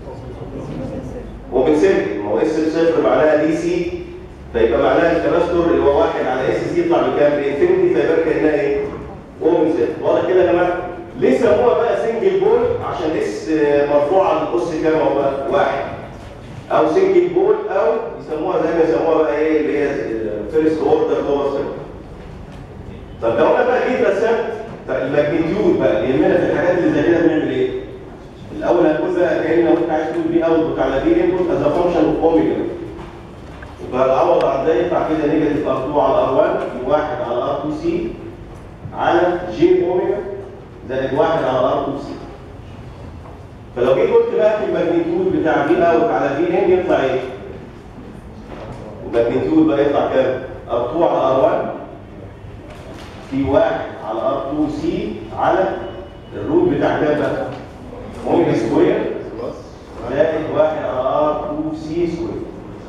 وبنسمي ما هو اس بصفر معناها دي سي فيبقى معناها الكباستور اللي هو واحد على اس سي يطلع بكام؟ بانفينيتي فيبقى كانها ايه؟ اوبن سيت واضح كده يا جماعه؟ ليه سموها بقى سنجل بول؟ عشان اس مرفوعه على القص كام هو بقى؟ واحد او سنجل بول او يسموها زي ما يسموها بقى ايه اللي هي فيرست اوردر باور سيت طب لو انا بقى جيت رسمت الماجنتيود بقى اللي يهمنا في الحاجات اللي زي كده بنعمل ايه؟ الاول هنقول بقى كان لو انت عايز تقول بي اوتبوت على بي انبوت از فانكشن اوف اوميجا يبقى العوض عن ده يطلع كده نيجاتيف ار 2 على ار 1 في 1 على ار 2 سي على جي اوميجا زائد 1 على ار 2 سي فلو جيت قلت بقى في الماجنتيود بتاع بي اوت على بي ان يطلع ايه؟ الماجنتيود بقى يطلع كام؟ ار 2 على ار 1 في 1 على ار 2 سي على الروت بتاع كام بقى؟ اوميجا سكوير زائد 1 على ار 2 سي سكوير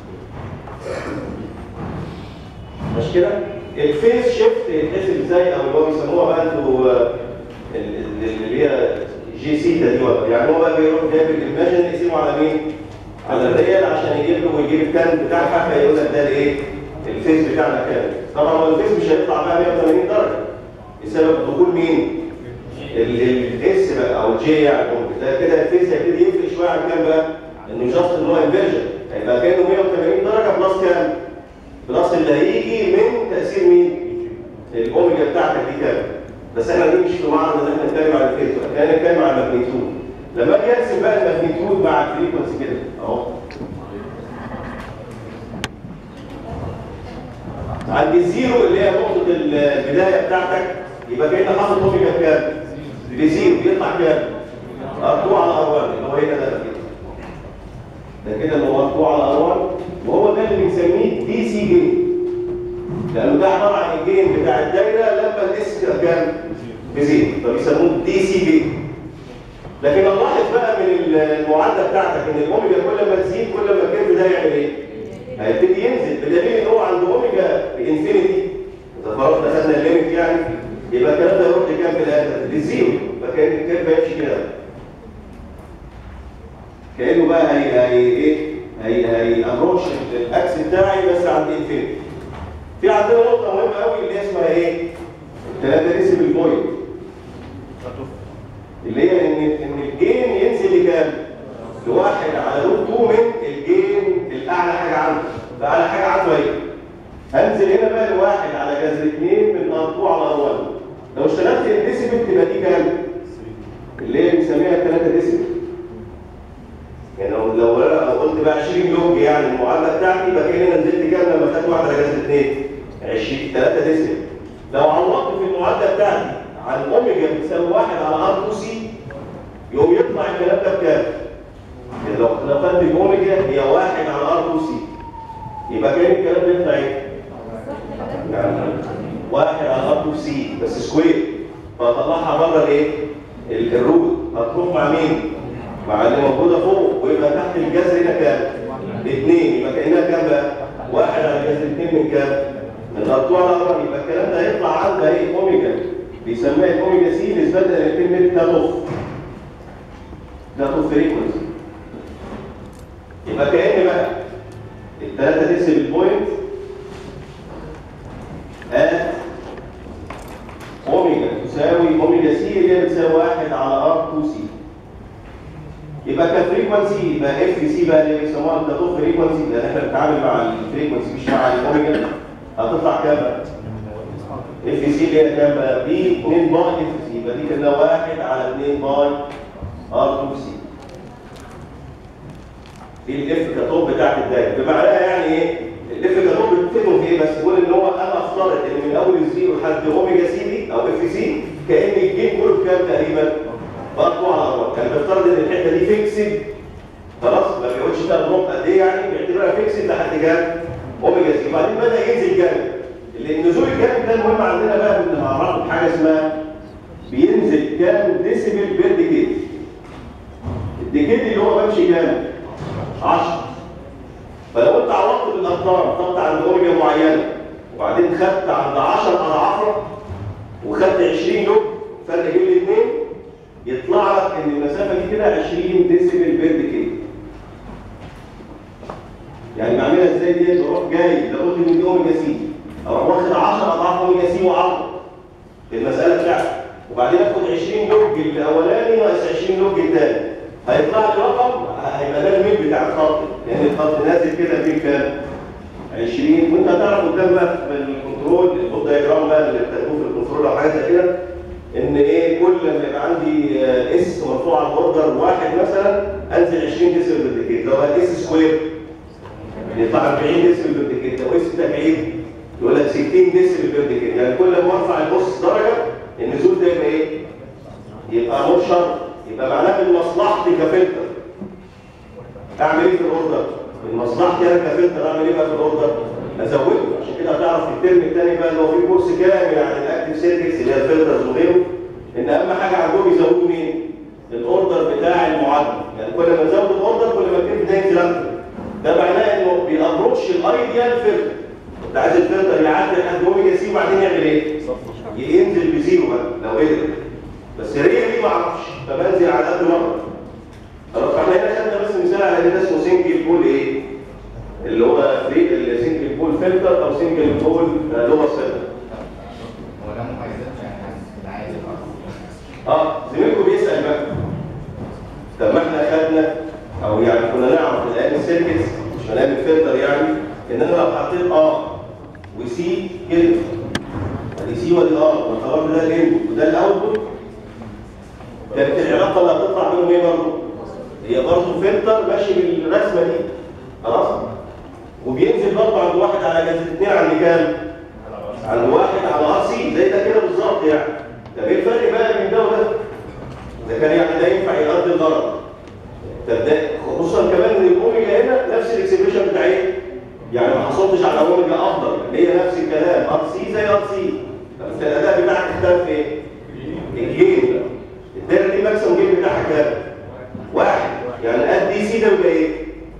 مش كده؟ الفيس شيفت يتحسب ازاي او اللي هو بيسموها بقى انتوا آه، ال- ال- اللي هي جي سيتا دي ولا يعني هو بقى بيروح جايب الايماجن يقسمه على مين؟ على الريال عشان يجيب له ويجيب الكان بتاعها فيقول لك ده الايه؟ الفيس بتاعنا كام؟ طبعا هو الفيس مش هيطلع بقى 180 درجه بسبب دخول مين؟ الاس بقى او الجي يعني ده كده الفيس هيبتدي يفرق شويه عن كام بقى؟ انه جاست ان هو انفيرجن هيبقى كانه 180 درجه بلس كام؟ بلس اللي هيجي من تاثير مين؟ الاوميجا بتاعتك دي كام؟ بس احنا دي مش في معرض ان احنا نتكلم عن الفيز بقى احنا نتكلم عن الماجنتيود لما اجي ارسم بقى الماجنتيود مع الفريكونسي كده اهو عند الزيرو اللي هي نقطه البدايه بتاعتك يبقى كانك حاطط اوميجا بكام؟ بزيرو يطلع كام؟ ار2 على ار1 اللي هو هنا ده كده ده كده اللي هو ار2 على ار1 وهو ده اللي بنسميه دي سي جين لانه ده عباره عن الجين بتاع الدايره لما الاس تبقى كام؟ بزيرو فبيسموه دي سي جين لكن نلاحظ بقى من المعادله بتاعتك ان الاوميجا كل ما تزيد كل ما الكيرف ده يعمل ايه؟ هيبتدي ينزل بدليل ان هو عند اوميجا بانفينيتي اذا فرضنا خدنا الليميت يعني يبقى الكلام ده يروح لكام في الاخر؟ للزيرو فكان الكيرف هيمشي كده كانه بقى هي هي ايه؟ هي هي ابروش الاكس بتاعي بس عند انفينيتي في عندنا نقطه مهمه قوي اللي اسمها ايه؟ 3 ديسيبل بوينت اللي هي ان ان الجين ينزل لكام؟ لواحد على روت 2 من الجين الاعلى حاجه عنده فاعلى حاجه عنده ايه؟ هنزل هنا بقى لواحد على جذر 2 من ار2 على ار1 لو اشتغلت الديسيبل تبقى دي كام؟ اللي هي بنسميها 3 ديسيبل يعني لو لو لو قلت بقى 20 لوج يعني المعادله بتاعتي يبقى كده انا نزلت كام لما خدت واحد على جذر 2 20 3 ديسيبل لو عوضت في المعادله بتاعتي عن اوميجا بتساوي 1 على ار 2 سي يقوم يطلع الكلام ده بكام؟ يعني لو لو خدت الاوميجا هي 1 على ار 2 سي يبقى كام الكلام ده يطلع ايه؟ يعني 1 على ار 2 سي بس سكوير فاطلعها بره الايه؟ ال- الروت هتروح مع مين؟ مع اللي موجوده فوق ويبقى تحت الجذر هنا كام؟ اثنين يبقى كانها كام بقى؟ واحد على جذر اثنين من كام؟ من ار2 على ار يبقى الكلام ده هيطلع عندها ايه؟ اوميجا بيسميها الاوميجا سي نسبه لكلمه كاتوف كاتوف فريكونسي يبقى كأن بقى الثلاثه ديسيبل بوينت ات اوميجا تساوي اوميجا سي اللي هي بتساوي 1 على ار 2 سي يبقى كفريكونسي يبقى اف سي بقى اللي بيسموها الكاتوف فريكونسي لان احنا بنتعامل مع الفريكونسي مش مع الاوميجا هتطلع كام بقى؟ اف سي اللي هي كام بقى؟ دي 2 باي اف سي يبقى دي كده 1 على 2 باي ار 2 سي دي الاف كاتوب بتاعت الدايره بمعناها يعني ايه؟ الاف كاتوب بتفيدهم في ايه بس بيقول ان هو انا افترض ان من اول الزيرو لحد اوميجا سي دي او اف سي كان الجين كله بكام تقريبا؟ برضه على بعض كان بيفترض ان الحته دي فيكسد خلاص ما بيقعدش فيها نقطه قد ايه يعني بيعتبرها فيكسد لحد كام؟ اوميجا سي وبعدين بدا ينزل جامد اللي النزول الجامد ده المهم عندنا بقى ان نعرفه بحاجه اسمها بينزل كام ديسيبل بير ديكيد الديكيد اللي هو بمشي كام؟ 10 فلو انت عوضت بالارقام خدت عند اوميجا معينه وبعدين خدت عند 10 اضعافها وخدت 20 لوب فرق بين الاثنين يطلع لك ان المسافه دي كده 20 ديسيبل بير ديكيد يعني بعملها ازاي دي بروح جاي لو قلت ان دي اوميجا سي اروح واخد 10 اضعاف اوميجا سي وعرض في المساله بتاعتي وبعدين اخد 20 لوج الاولاني ناقص 20 لوج الثاني هيطلع لي رقم هيبقى ده الميل بتاع الخط لان الخط نازل كده فيه كام 20 وانت هتعرف قدام بقى في الكنترول البوت دايجرام بقى اللي بتاخدوه في الكنترول او حاجه زي كده ان ايه كل ما يبقى عندي آه، اس مرفوع على الاوردر واحد مثلا انزل 20 ديسبل بالديكيت لو بقى اس سكوير يطلع 40 ديسبل بالديكيت لو اس تبعيد يقول لك 60 ديسبل بالديكيت يعني كل ما ارفع البوس درجه النزول ده يبقى ايه؟ يبقى مور شرط يبقى معناه من مصلحتي كفلتر اعمل ايه في الاوردر؟ من مصلحتي انا كفلتر اعمل ايه بقى في الاوردر؟ ازوده عشان كده هتعرف في الترم الثاني بقى اللي هو في كورس كامل عن الاكتف سيركتس اللي هي الفلترز وغيره ان اهم حاجه عندهم يزودوا مين؟ الاوردر بتاع المعادله يعني كل ما نزود الاوردر كل ما الكيرف ده ينزل اكتر ده معناه انه بيابروتش الايديال فلتر انت عايز الفلتر يعدي لحد اوميجا سي وبعدين يعمل ايه؟ ينزل بزيرو بقى لو قدر بس ريلي ما اعرفش فبنزل على قد مره خلاص احنا هنا خدنا بس مثال على ده اسمه سنجل بول ايه؟ اللي هو فري السنجل بول فلتر او سنجل بول لوبر فلتر هو ده مميزات يعني حاسس بالعادي الأرض. اه زميلكم بيسال بقى طب ما احنا خدنا او يعني كنا نعرف الان السيركتس مش هنعمل فلتر يعني ان انا لو حطيت ار وسي كده ادي سي ودي ار والخبر ده الانبوت وده الاوتبوت كانت العلاقه اللي هتطلع بينهم ايه برضه؟ هي برضه فلتر ماشي بالرسمه دي خلاص؟ وبينزل برضه عند واحد على جذر اثنين عند كام؟ عند واحد على ار سي زي ده كده بالظبط يعني طب ايه الفرق بقى بين ده وده؟ ده كان يعني ده ينفع يقضي الغرض طب ده خصوصا كمان ان الاوميجا هنا نفس الاكسبريشن بتاع ايه؟ يعني ما حصلتش على اوميجا افضل اللي هي نفس الكلام ار سي زي ار سي طب انت الاداء بتاعك اختلف في ايه؟ الجيم الدايره دي ماكسيموم جيم بتاعها كام؟ واحد يعني قد دي سي ده يبقى ايه؟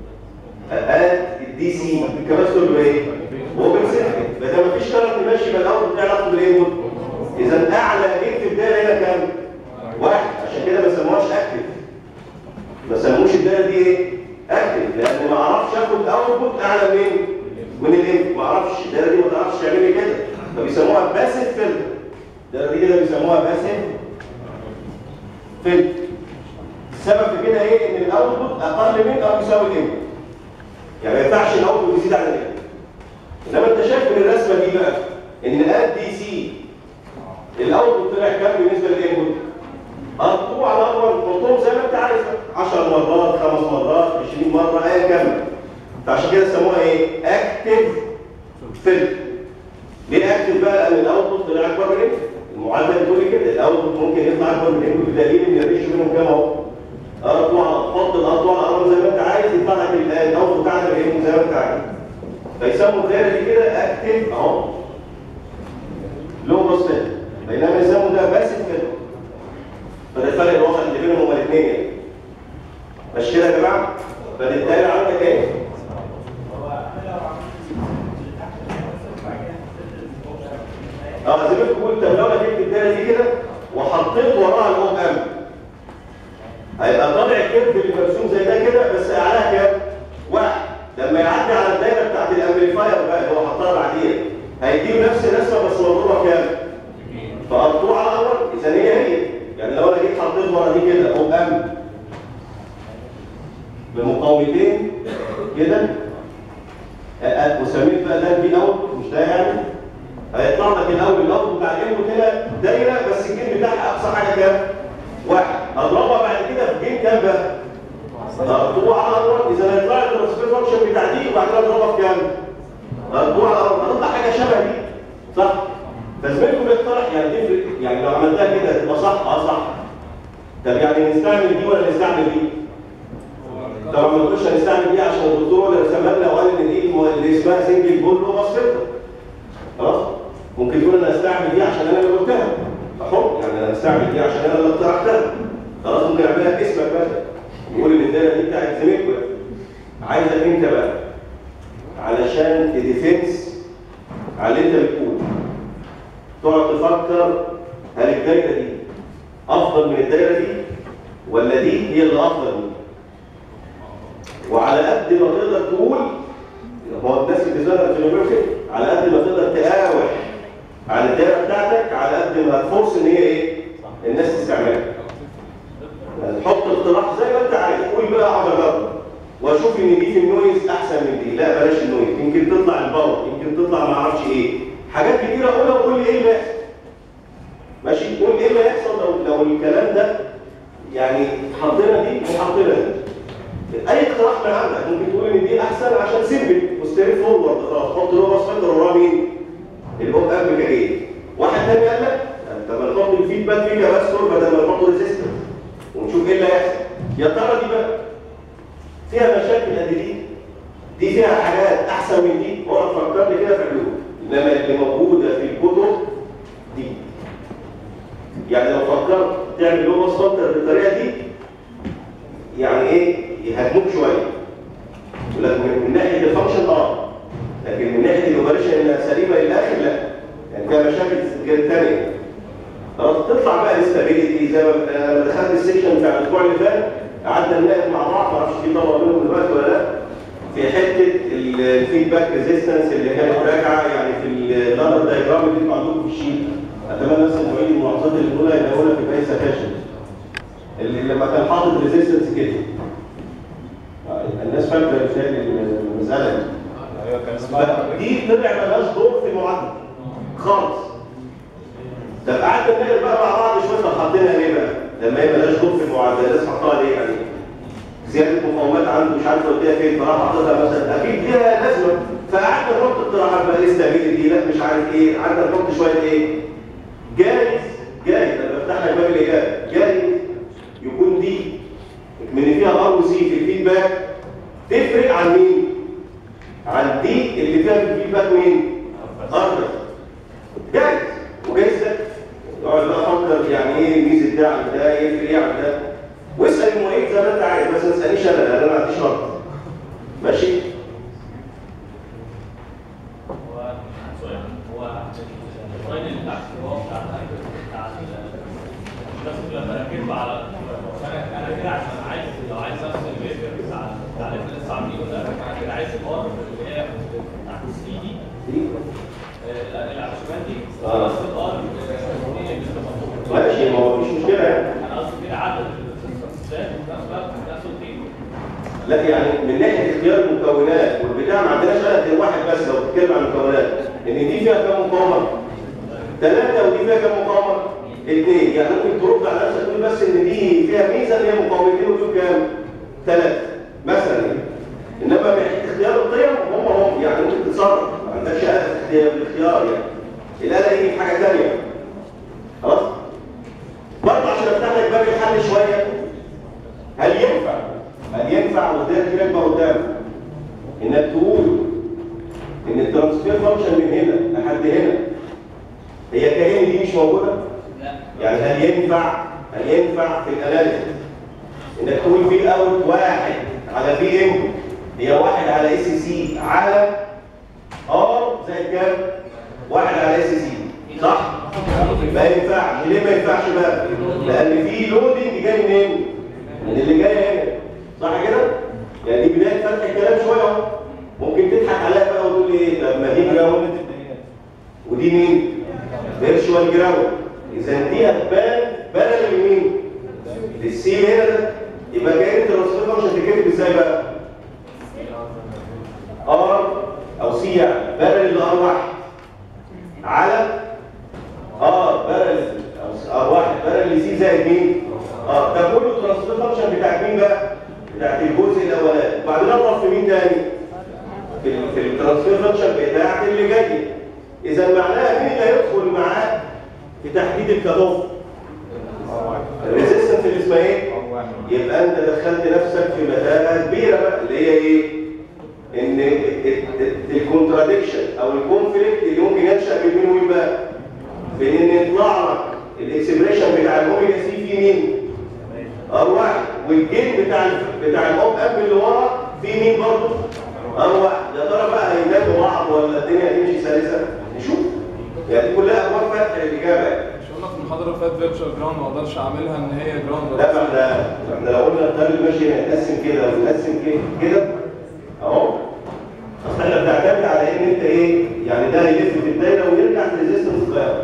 قد الدي سي الكباستور يبقى ايه؟ هو بالسيركت ما دام مفيش كارت ماشي يبقى الاول بتاع علاقته بالايه؟ اذا اعلى جيم في الدايره هنا كام؟ واحد عشان كده ما سموهاش اكتف ما سموش الدايره دي ايه؟ اكتف لان ما اعرفش اخد اوتبوت اعلى من من الانبوت ما اعرفش الدايره دي ما تعرفش تعمل لي كده فبيسموها باسيف فلتر الدايره دي كده بيسموها باسيف فلتر السبب في كده ايه ان الاوتبوت اقل من او يساوي الانبوت يعني ما ينفعش الاوتبوت يزيد عن الانبوت انما انت شايف من الرسمه دي بقى ان اد دي سي الاوتبوت طلع كام بالنسبه للانبوت قطوع على اول حطهم زي ما انت عايز 10 مرات خمس مرات 20 مره ايا كان فعشان كده سموها ايه اكتف فلتر ليه اكتف بقى لان الاوتبوت طلع اكبر من الانبوت المعادله بتقول لي كده الاوتبوت ممكن يطلع اكبر من الانبوت بدليل ان الريشيو بينهم كام اهو اطلع حط الاطوال الارقام زي ما انت عايز يطلع لك الاوتبوت بتاعك الانبوت زي ما انت عايز فيسموا الدايره دي كده اكتف اهو لو بص بينما يسموا ده باسف كده فده الفرق الواضح اللي بينهم هما الاثنين يعني مش كده يا جماعه فدي الدايره عندك ايه اه زي ما بتقول طب لو انا جبت الدايره دي كده وحطيت وراها الاو ام هيبقى طالع الكيرف اللي مرسوم زي ده كده بس اعلاها كام؟ واحد لما يعدي على الدايره بتاعت الامبليفاير بقى اللي هو حطها بعديها هيديه نفس الرسمه بس مضروبه كام؟ فقطوع على الاول اذا هي هي يعني لو انا جيت حطيت ورا دي كده او ام بمقاومتين كده أ- وسميت بقى ده البي اوت مش ده يعني هيطلع لك الاول الاوت بتاع الانبوت هنا دايره بس الجين بتاعها اقصى حاجه كام؟ واحد اضربها بعد كده في جين كام بقى؟ مقطوع على الاول اذا هيطلع لي الترانسفير فانكشن بتاع دي وبعد كده اضربها في كام؟ مقطوع على الاول هتطلع حاجه شبه دي صح؟ فزميلكم بيقترح يعني تفرق يعني لو عملتها كده تبقى صح اه صح طب يعني نستعمل دي ولا نستعمل دي؟ طبعا ما نقولش هنستعمل دي عشان الدكتور ولا رسمها لنا وقال ان دي الم- اللي اسمها سنجل بول لو بسيطه خلاص؟ ممكن تقول انا هستعمل دي عشان انا اللي قلتها احط يعني انا هستعمل دي عشان انا اللي اقترحتها خلاص ممكن اعملها باسمك مثلا يقول ان الدايره دي بتاعت زميلكم عايزك انت بقى علشان تديفنس على اللي انت بتقوله تقعد تفكر هل الدايره دي افضل من الدايره دي ولا دي هي اللي افضل منها وعلى قد ما تقدر تقول هو الناس اللي بتظهر في الجغرافيا على قد ما تقدر تقاوح على الدايره بتاعتك على قد ما هتفرص ان هي ايه؟ الناس تستعملها. يعني حط اقتراح زي ما انت عايز قول بقى اقعد اجرب واشوف ان دي في النويز احسن من دي لا بلاش النويز يمكن تطلع الباور يمكن تطلع ما اعرفش ايه حاجات كتيره قولها وقول لي ايه اللي هيحصل ماشي قول ايه اللي هيحصل لو لو الكلام ده يعني حطينا دي وحطينا دي اي اقتراح من عندك ممكن تقول ان دي احسن عشان سيمبل وستريت فورورد خلاص حط له بس فلتر وراه مين؟ الاوب اب كايه واحد تاني قال لك طب ما نحط الفيدباك فيه كباستور بدل ما نحط ريزيستنس ونشوف ايه اللي هيحصل يا ترى دي بقى فيها مشاكل قد دي دي فيها حاجات احسن من دي اقعد فكر لي كده في حلول انما اللي موجوده في الكتب دي يعني لو فكرت تعمل لو باس فلتر بالطريقه دي يعني ايه يهاجموك شويه يقول لك من من ناحيه الفانكشن اه لكن من ناحيه الاوبريشن انها سليمه للاخر لا يعني فيها مشاكل كده ثانيه خلاص تطلع بقى الاستابيليتي زي ما لما دخلت السيكشن بتاع الاسبوع اللي فات قعدنا نناقش مع بعض ما اعرفش في طلبه منهم دلوقتي ولا لا في حته الفيدباك ريزيستنس اللي كانت راجعه يعني في اللانر دايجرام اللي انتوا عندكم في الشيت اتمنى بس المعيد الملاحظات اللي بنقولها يلاقوها في باقي سكاشن اللي لما كان حاطط ريزيستنس كده الناس فاكره بتهيألي المساله دي ايوه كان اسمها دي طلع ملهاش دور في المعادله خالص طب قعدنا نقرا بقى مع بعض شويه طب حطينا ليه بقى؟ لما هي ملهاش دور في المعادله الناس حطها ليه يعني؟ زياده مقاومات عنده مش عارف وديها فين فراح حاططها مثلا اكيد ليها لازمه فقعدنا نحط اقتراحات بقى الاستابيليتي لا مش عارف ايه قعدنا نحط شويه ايه؟ جايز جايز انا بفتح لك باب الاجابه جايز يكون دي من فيها ار وسي في الفيدباك تفرق عن مين؟ عن دي اللي فيها في الفيدباك مين؟ ارض جايز وجايز ده اقعد بقى افكر يعني ايه ميزه ده عن ده يفرق ايه عن ده واسال المعيد زي ما انت عايز بس ما تسالنيش انا لان انا ما عنديش رد ماشي؟ هو سؤال هو الراجل اللي تحت هو بتاع بتاع بس لما ركبت على انا انا كده عشان عايز لو عايز افصل الفيديو بتاع بتاع الاف اس ار دي ولا انا كده عايز الار اللي هي بتاعت السي دي دي العشوائيات دي آه. بس الار ماشي ما هو مفيش مشكله يعني انا قصدي كده عدد نفس التيم لا يعني من ناحيه اختيار المكونات والبتاع ما عندناش انا غير واحد بس لو بتتكلم عن المكونات ان دي فيها كام مقاومه؟ ثلاثه ودي فيها كام مقاومه؟ اثنين يعني ممكن ترد على نفسك تقول بس ان دي فيها ميزه ان هي مقاومتين ودول كام؟ ثلاثه مثلا يعني. انما من ناحيه اختيار القيم هم هم يعني ممكن تتصرف ما عندكش آلة اختيار- الاختيار يعني الاله يجي في حاجه ثانيه خلاص؟ برضه عشان افتح لك باب الحل شويه هل ينفع هل ينفع وده كلمه قدامك انك تقول ان الترانسفير فانكشن من هنا لحد هنا هي كأن دي مش موجوده لا يعني هل ينفع هل ينفع في الاناليسيس انك تقول في اوت واحد على في ام هي واحد على اس سي على ار زائد كام؟ واحد على اس سي صح؟ ما ينفعش ليه ما ينفعش بقى؟ لان في لودنج جاي منين؟ من اللي جاي هنا صح كده؟ يعني دي بدايه فتح الكلام شويه اهو ممكن تضحك عليا بقى وتقول لي ايه طب ما دي جراوند ودي مين؟ فيرشوال جراوند اذا دي هتبان بدل لمين؟ للسي هنا ده يبقى كان الترانسفير فانكشن تتكتب ازاي بقى؟ ار او سي يعني بدل الار واحد على ار بدل او ار واحد بدل سي زائد مين؟ اه ده كله الترانسفير فانكشن بتاعت مين بقى؟ بتاعت الجزء الاولاني وبعدين اضرب في مين تاني؟ في ال- في الترانسفير فانكشن بتاعت اللي جاي اذا معناها مين اللي هيدخل معاه في تحديد الكادوف؟ الريزيستنس اللي اسمها ايه؟ يبقى انت دخلت نفسك في متاهه كبيره بقى اللي هي ايه؟ ان الكونتراديكشن او الكونفليكت اللي ممكن ينشا بين مين ومين بقى؟ بين ان يطلع لك الاكسبريشن بتاع الاوميجا سي في مين؟ ار واحد والجين بتاع ال- بتاع الاوب اب اللي ورا في مين برضه؟ ار واحد يا ترى بقى هينادوا بعض ولا الدنيا هتمشي سلسه؟ نشوف يعني دي كلها ابواب فتح الاجابه يعني. مش قلنا في المحاضره اللي فاتت فيرتشوال جراوند ما اقدرش اعملها ان هي جراوند لا ما احنا احنا لو قلنا الطريق اللي ماشي هنقسم كده ونقسم كده كده اهو اصل احنا بنعتمد على ان انت ايه يعني ده يلف في الدايره ويرجع في ريزيستنس صغيره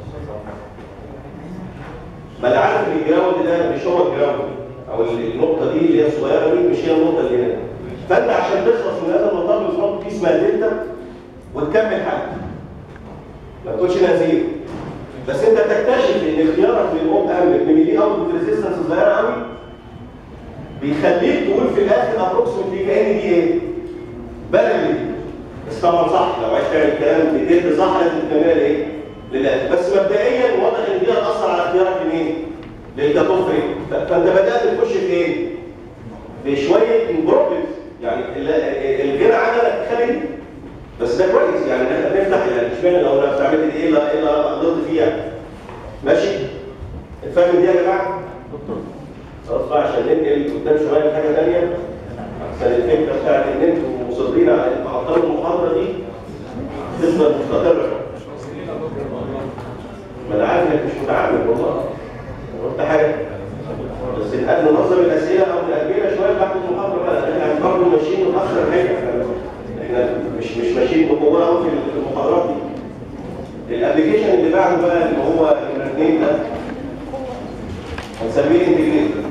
ما انا عارف ان الجراوند ده مش هو الجراوند او النقطه دي اللي هي الصغيره دي مش هي النقطه اللي هنا فانت عشان تخلص من هذا المطار بتحط دي اسمها دلتا وتكمل حاجه ما تقولش انها زيرو بس انت تكتشف ان اختيارك للاوب امب من دي اوت ريزيستنس صغيره قوي بيخليك تقول في الاخر ابروكسيمتلي كان دي ايه؟ بدل دي بس طبعا صح لو عايز تعمل الكلام بديت صح لازم تكملها لايه؟ للاخر بس مبدئيا واضح ان دي هتاثر على اختيارك لمين؟ للكاتوف ريت ف- فانت بدات تخش في ايه؟ في شويه بروبلمز يعني ال- الغنى عنها انك تخلي دي بس ده كويس يعني ان احنا بنفتح يعني اشمعنى لو انا استعملت دي ايه اللي ايه اللي غلطت فيها ماشي الفهم دي يا جماعه خلاص بقى عشان ننقل قدام شويه لحاجه ثانيه عشان الفكره بتاعت ان انتوا مصرين على ان تعطلوا المحاضره دي تفضل مستقره ما انا عارف انك مش متعمد والله قلت حاجه بس الان ننظم الاسئله او ناجلها شويه بعد المحاضره بقى لان احنا برضه ماشيين متاخر حاجه احنا مش مش ماشيين بقوه قوي في المحاضرات دي الابلكيشن اللي بعده بقى اللي هو الاثنين ده هنسميه انتجريتور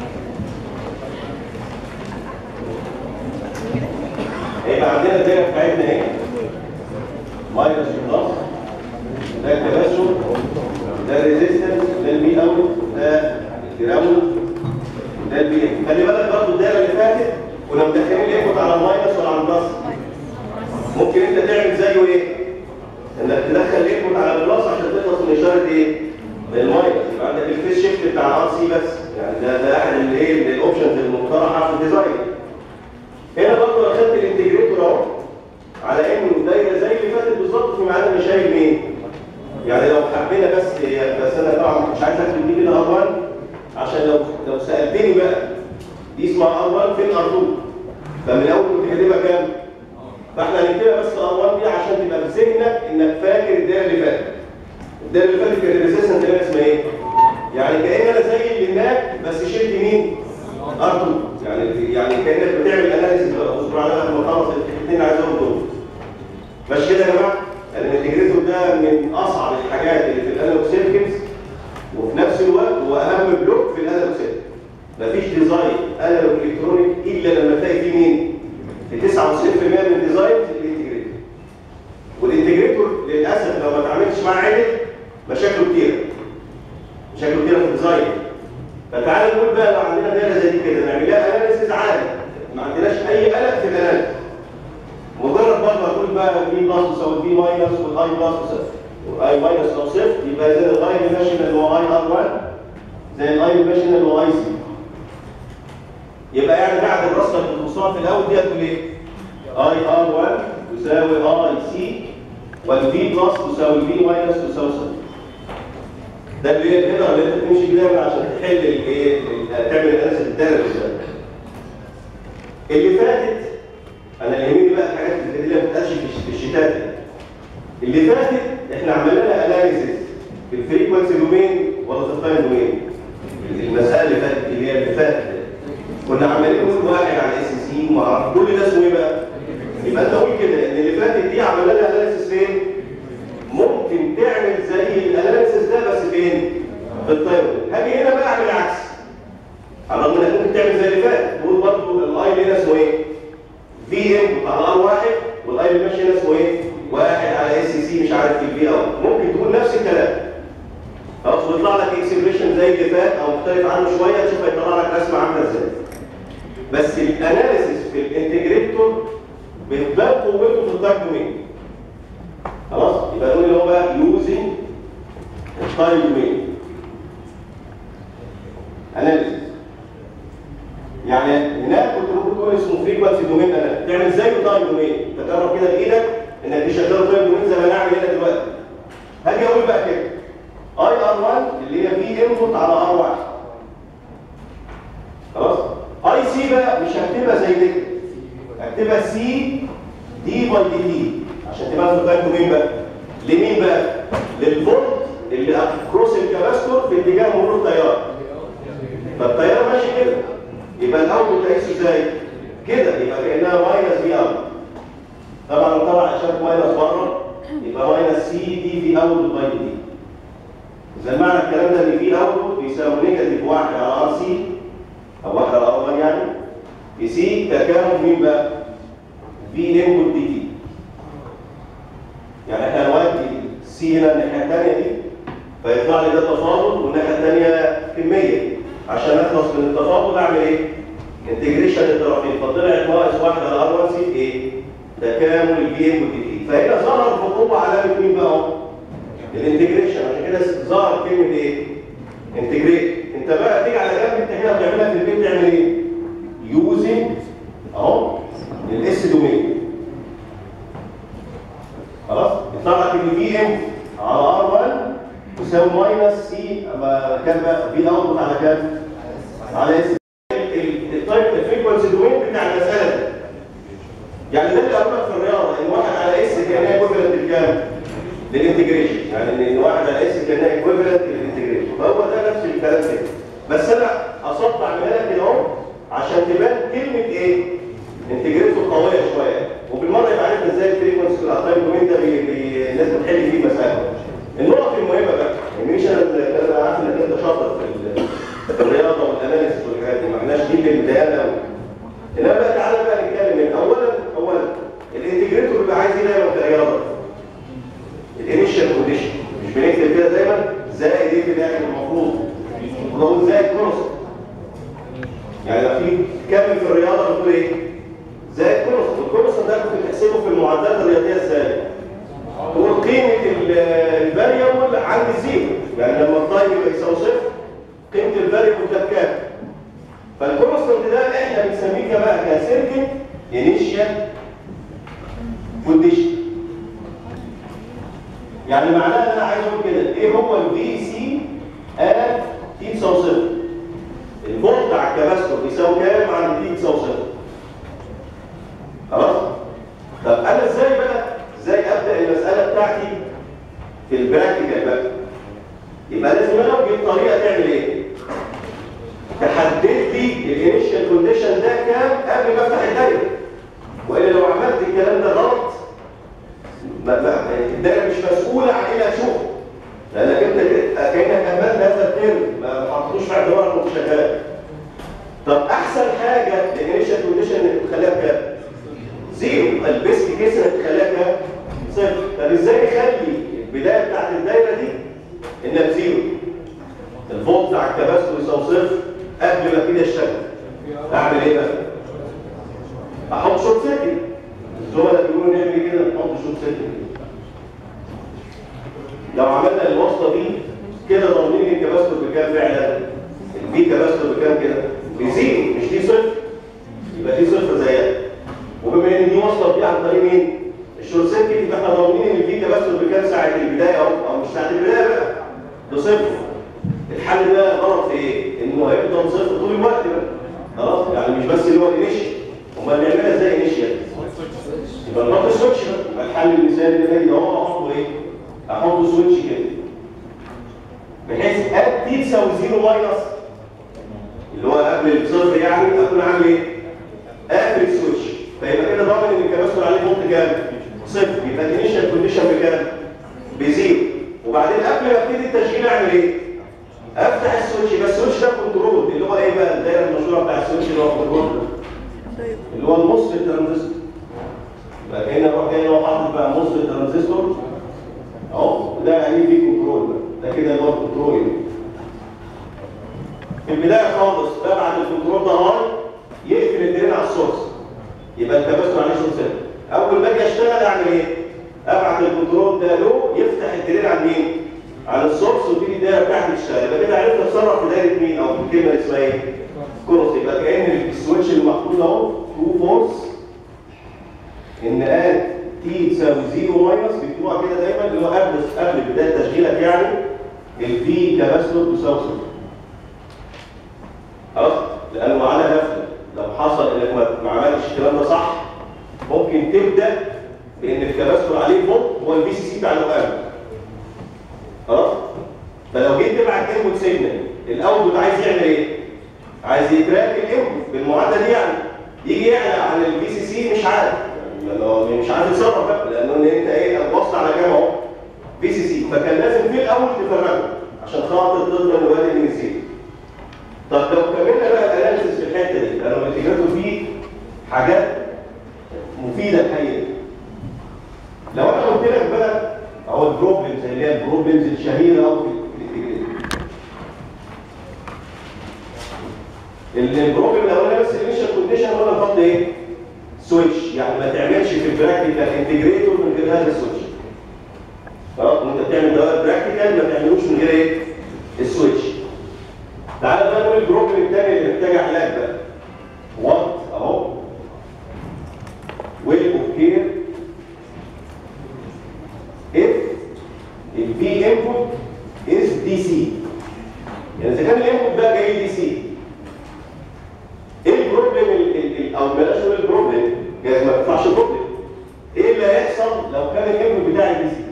هيبقى عندنا الدايره بتاعتنا اهي ماينس بلس ده التباشر ده الريزيستنس ده البي اوت ده الجراوند ده البي ام خلي بالك برضه الدايره اللي فاتت كنا مدخلين الانبوت على الماينس ولا على البلس ممكن انت تعمل زيه ايه؟ انك تدخل الانبوت على البلس عشان تخلص من اشاره ايه؟ الماينس يبقى عندك الفيس شيفت بتاع الار سي بس يعني ده ده احد الايه الاوبشنز المقترحه في الديزاين هنا برضه انا خدت الانتجريتور اهو على انه دايره زي اللي فاتت بالظبط في معنى اني شايل مين؟ يعني لو حبينا بس بس انا طبعا مش عايز اكتب دي كده ار 1 عشان لو لو سالتني بقى دي اسمها ار 1 فين ار 2 فمن الاول كنت كاتبها كام؟ فاحنا هنكتبها بس ار 1 دي عشان تبقى في ذهنك انك فاكر الدايره اللي فاتت الدايره اللي فاتت كانت الريزيستنس اللي اسمها ايه؟ يعني كان انا زي اللي هناك بس شلت مين؟ ار 2 يعني يعني كانك بتعمل اناليسيس بقى اصبر على لما خلص الاثنين عايزهم دول ماشي كده يا جماعه؟ لان الانتجريتور ده من اصعب الحاجات اللي في الانالوج سيركتس وفي نفس الوقت هو اهم بلوك في الانالوج سيركت مفيش ديزاين انالوج الكترونيك الا لما تلاقي فيه مين؟ في 99% من الديزاين الانتجريتور والانتجريتور للاسف لو ما اتعاملتش معاه عدل مشاكله كتيره مشاكله كتيره في الديزاين فتعالى نقول بقى لو عندنا دايره زي دي كده نعمل لها اناليسيز عادي ما عندناش اي قلق في الاناليسيز مجرد برضه اقول بقى في بلس تساوي في ماينس والاي بلس تساوي اي ماينس لو صفر يبقى زي الاي ماشين اللي هو اي ار 1 زي الاي ماشين اللي هو اي سي يبقى يعني بعد الرسمه اللي بنوصلها في الاول دي هتقول ايه؟ اي ار 1 تساوي اي سي والفي بلس تساوي في ماينس تساوي صفر ده اللي هي الهيدر اللي انت تمشي بيه دايما عشان تحل الايه تعمل الاناليسيس الدايره اللي اللي فاتت انا اللي يهمني بقى الحاجات اللي ما بتتقالش في الشتات دي. اللي فاتت احنا عملنا لها اناليسيس في الفريكونسي دومين ولا في التايم دومين المساله اللي فاتت اللي هي اللي فاتت كنا عمالين نقول واحد على اس سي وما اعرف كل ده اسمه ايه بقى؟ يبقى انت قول كده ان اللي فاتت دي عملنا لها اناليسيس فين؟ ممكن تعمل زي الاناليسيس ده بس فين؟ في التايم هاجي هنا بقى اعمل العكس على الرغم انك ممكن تعمل زي اللي فات تقول برضه الاي اللي هنا اسمه ايه؟ في ام على ار واحد والاي اللي ماشي هنا اسمه ايه؟ واحد على اس سي مش عارف في البي او ممكن تقول نفس الكلام خلاص ويطلع لك اكسبريشن زي اللي فات او مختلف عنه شويه تشوف هيطلع لك رسمه عامله ازاي بس الاناليسيس في الانتجريتور بتبان قوته في التايم دومين خلاص يبقى نقول اللي هو بقى يوزنج التايم دومين اناليسيس يعني هناك كنت ممكن تقول اسمه فريكونسي دومين انا تعمل زيه تايم دومين تجرب كده بايدك انك تشغله تايم دومين زي ما نعمل هنا دلوقتي هاجي اقول بقى كده اي ار 1 اللي هي في انبوت على ار 1 خلاص اي سي بقى مش هكتبها زي دي هكتبها سي دي باي دي تي عشان تبقى انتوا فاهمين مين بقى لمين بقى للفولت اللي كروس الكباستور في اتجاه مرور التيار فالتيار ماشي كده يبقى الاول تقيسه ازاي كده يبقى كانها ماينس في اوت طبعا لو طلع اشاره ماينس بره يبقى ماينس سي دي في اوت باي دي اذا معنى الكلام ده ان في اوت بيساوي نيجاتيف 1 على ار سي او 1 على ار 1 يعني في سي تكامل مين بقى في انبوت دي تي يعني احنا نودي سي هنا الناحيه الثانيه دي فيطلع لي ده تفاضل والناحيه الثانيه كميه عشان اخلص من التفاضل اعمل ايه؟ انتجريشن للطرفين فطلعت ناقص 1 على ار 1 سي في ايه؟ تكامل الفي ام ودي تي فهنا ظهر بقوه علامه مين بقى؟ الانتجريشن عشان كده ظهر كلمه ايه؟ انتجريت انت بقى تيجي على جنب انت هنا بتعملها في البيت تعمل ايه؟ يوزنج اهو الاس دومين خلاص يطلع لك ان في ام على ار 1 يساوي ماينس سي كام بقى في اوتبوت على كام؟ على اس التايب الفريكونسي دومين بتاع المساله دي يعني ده اللي قالوا لك في الرياضه ان واحد على اس كانها ايكوفالنت لكام؟ للانتجريشن يعني ان واحد على اس كانها ايكوفالنت للانتجريشن فهو ده نفس الكلام كده بس انا قصدت اعملها لك كده اهو عشان تبان كلمه ايه؟ انتجريته قويه شويه وبالمره يبقى عرفنا ازاي الفريكونسي بتاع التايم دومين ده بي- بي- الناس بتحل فيه مسائل النقط المهمه بقى يعني مش انا انا عارف انك انت شاطر في ال- في الرياضه والاناليسيس والحاجات دي ما عملناش دي اللي مضايقانا قوي انما بقى تعالى بقى نتكلم من اولا اولا الانتجريتور بيبقى عايز ايه دايما في الرياضه؟ الانيشال كونديشن مش بنكتب كده دايما زائد ايه في الاخر المفروض ونقول زائد كونست يعني لو في كم في الرياضه بتقول ايه؟ زائد كونست الكونست ده كنت بتحسبه في المعادلات الرياضيه ازاي؟ تقول قيمه الفاريبل عند الزيرو يعني لما التايم يبقى يساوي صفر قيمه الفاريبل ده بكام؟ فالكونستنت ده احنا بنسميه كبقى كسيركل انيشال كونديشن يعني معناه ان انا عايز اقول كده ايه هو الفي سي ات تي تساوي صفر الفولت على الكباستور بيساوي كام عند تي تساوي صفر خلاص طب انا ازاي بقى ازاي ابدا المساله بتاعتي في البراكتيكال بقى يبقى لازم انا اوجد طريقه تعمل ايه تحدد لي الانيشال كونديشن ده كام قبل ما افتح الدايره والا لو عملت الكلام ده غلط ما ما الدايره مش مسؤوله عن ايه اللي هتشوفه لانك انت كانك اهملت هذا الترم ما حطيتوش في اعتبارك وانت شغال طب احسن حاجه الانيشال كونديشن انك تخليها بكام؟ زيرو البيست كيس انك تخليها كام؟ صفر طب ازاي نخلي البدايه بتاعت الدايره دي انها بزيرو الفولت بتاع الكباستور يساوي صفر قبل ما ابتدي اشتغل اعمل ايه بقى؟ احط شورت سيركت الزملاء بيقولوا نعمل ايه كده نحط شورت سيركت لو عملنا الوصله دي كده ضامنين الكباستور بكام فعلا البي كباستور بكام كده بزيرو مش دي صفر يبقى دي صفر زيها وبما ان دي واصله بيه عن طريق مين الشورت سيركت يبقى احنا ضامنين ان البي كباستور بكام ساعه البدايه اهو او مش ساعه البدايه بقى بصفر الحل ده غلط في ايه انه هيفضل صفر طول الوقت بقى خلاص يعني مش بس اللي هو الانيشال امال نعملها ازاي انيشال يبقى نحط سويتش بقى يبقى الحل المثالي اللي باجي اهو احطه ايه احط سويتش كده بحيث اد تي تساوي زيرو ماينس اللي هو قبل الصفر يعني اكون عامل ايه؟ قافل السويتش فيبقى كده ضامن ان الكباستور عليه فولت كام؟ صفر يبقى الانيشال كونديشن بكام؟ بزيرو وبعدين قبل ما ابتدي التشغيل اعمل ايه؟ افتح السويتش يبقى السويتش ده كنترول اللي هو ايه بقى الدايره المشهوره بتاع السويتش اللي هو كنترول اللي هو النص الترانزستور يبقى هنا اروح جاي هو حاطط بقى نص الترانزستور اهو ده يعني فيه كنترول بقى ده كده اللي هو الكنترول يعني. في البدايه خالص ببعت الكنترول ده هاي يقفل الدرين على السورس يبقى الكباستور عليه شورت سيركت اول ما اجي اشتغل اعمل ايه؟ ابعت الكنترول ده له يفتح الدرين على مين؟ على السورس وتيجي الدايره بتاعتي تشتغل يبقى كده عرفت اتصرف في دايره مين او في الكلمه اللي اسمها ايه؟ كورس يبقى كان السويتش اللي محطوط اهو تو فورس ان اد تي تساوي زيرو ماينس بيكتبوها كده دايما اللي هو قبل قبل بدايه تشغيلك يعني الفي كباستور تساوي صفر خلاص لانه على غفله لو حصل انك ما- ما عملتش الكلام ده صح ممكن تبدا بان الكباستور عليه فولت هو البي سي سي بتاع الوقام خلاص فلو جيت تبعت انبوت سيجنال الاوتبوت عايز يعمل ايه؟ عايز يتراك الانبوت بالمعادله دي يعني يجي يعلى عن البي سي سي مش عارف يعني هو مش عارف يتصرف بقى لانه ان انت ايه بص على كام اهو بي سي سي فكان لازم في الاول تفرقه عشان خاطر تضمن الواد من الزيرو طب لو كملنا بقى الاناليسيس في الحته دي لانه انتجراته فيه حاجات مفيده الحقيقه لو انا قلت لك بقى اهو البروبلمز اللي هي البروبلمز الشهيره قوي في الانتجريشن البروبلم الاولاني بس الانيشال كونديشن قلنا نحط ايه؟ سويتش يعني ما تعملش في البراكتيكال انتجريتور من غير هذا السويتش خلاص وانت بتعمل دوائر براكتيكال ما تعملوش من غير ايه؟ السويتش تعال بقى نقول البروبلم الثاني اللي محتاج علاج بقى وات اهو ويل اوكير if ال V input is DC يعني اذا كان الانبوت ده جاي دي سي ايه البروبلم ال- ال- ال- او بلاش نقول البروبلم جايز ما يطلعش بروبلم ايه اللي هيحصل لو كان الانبوت بتاعي دي سي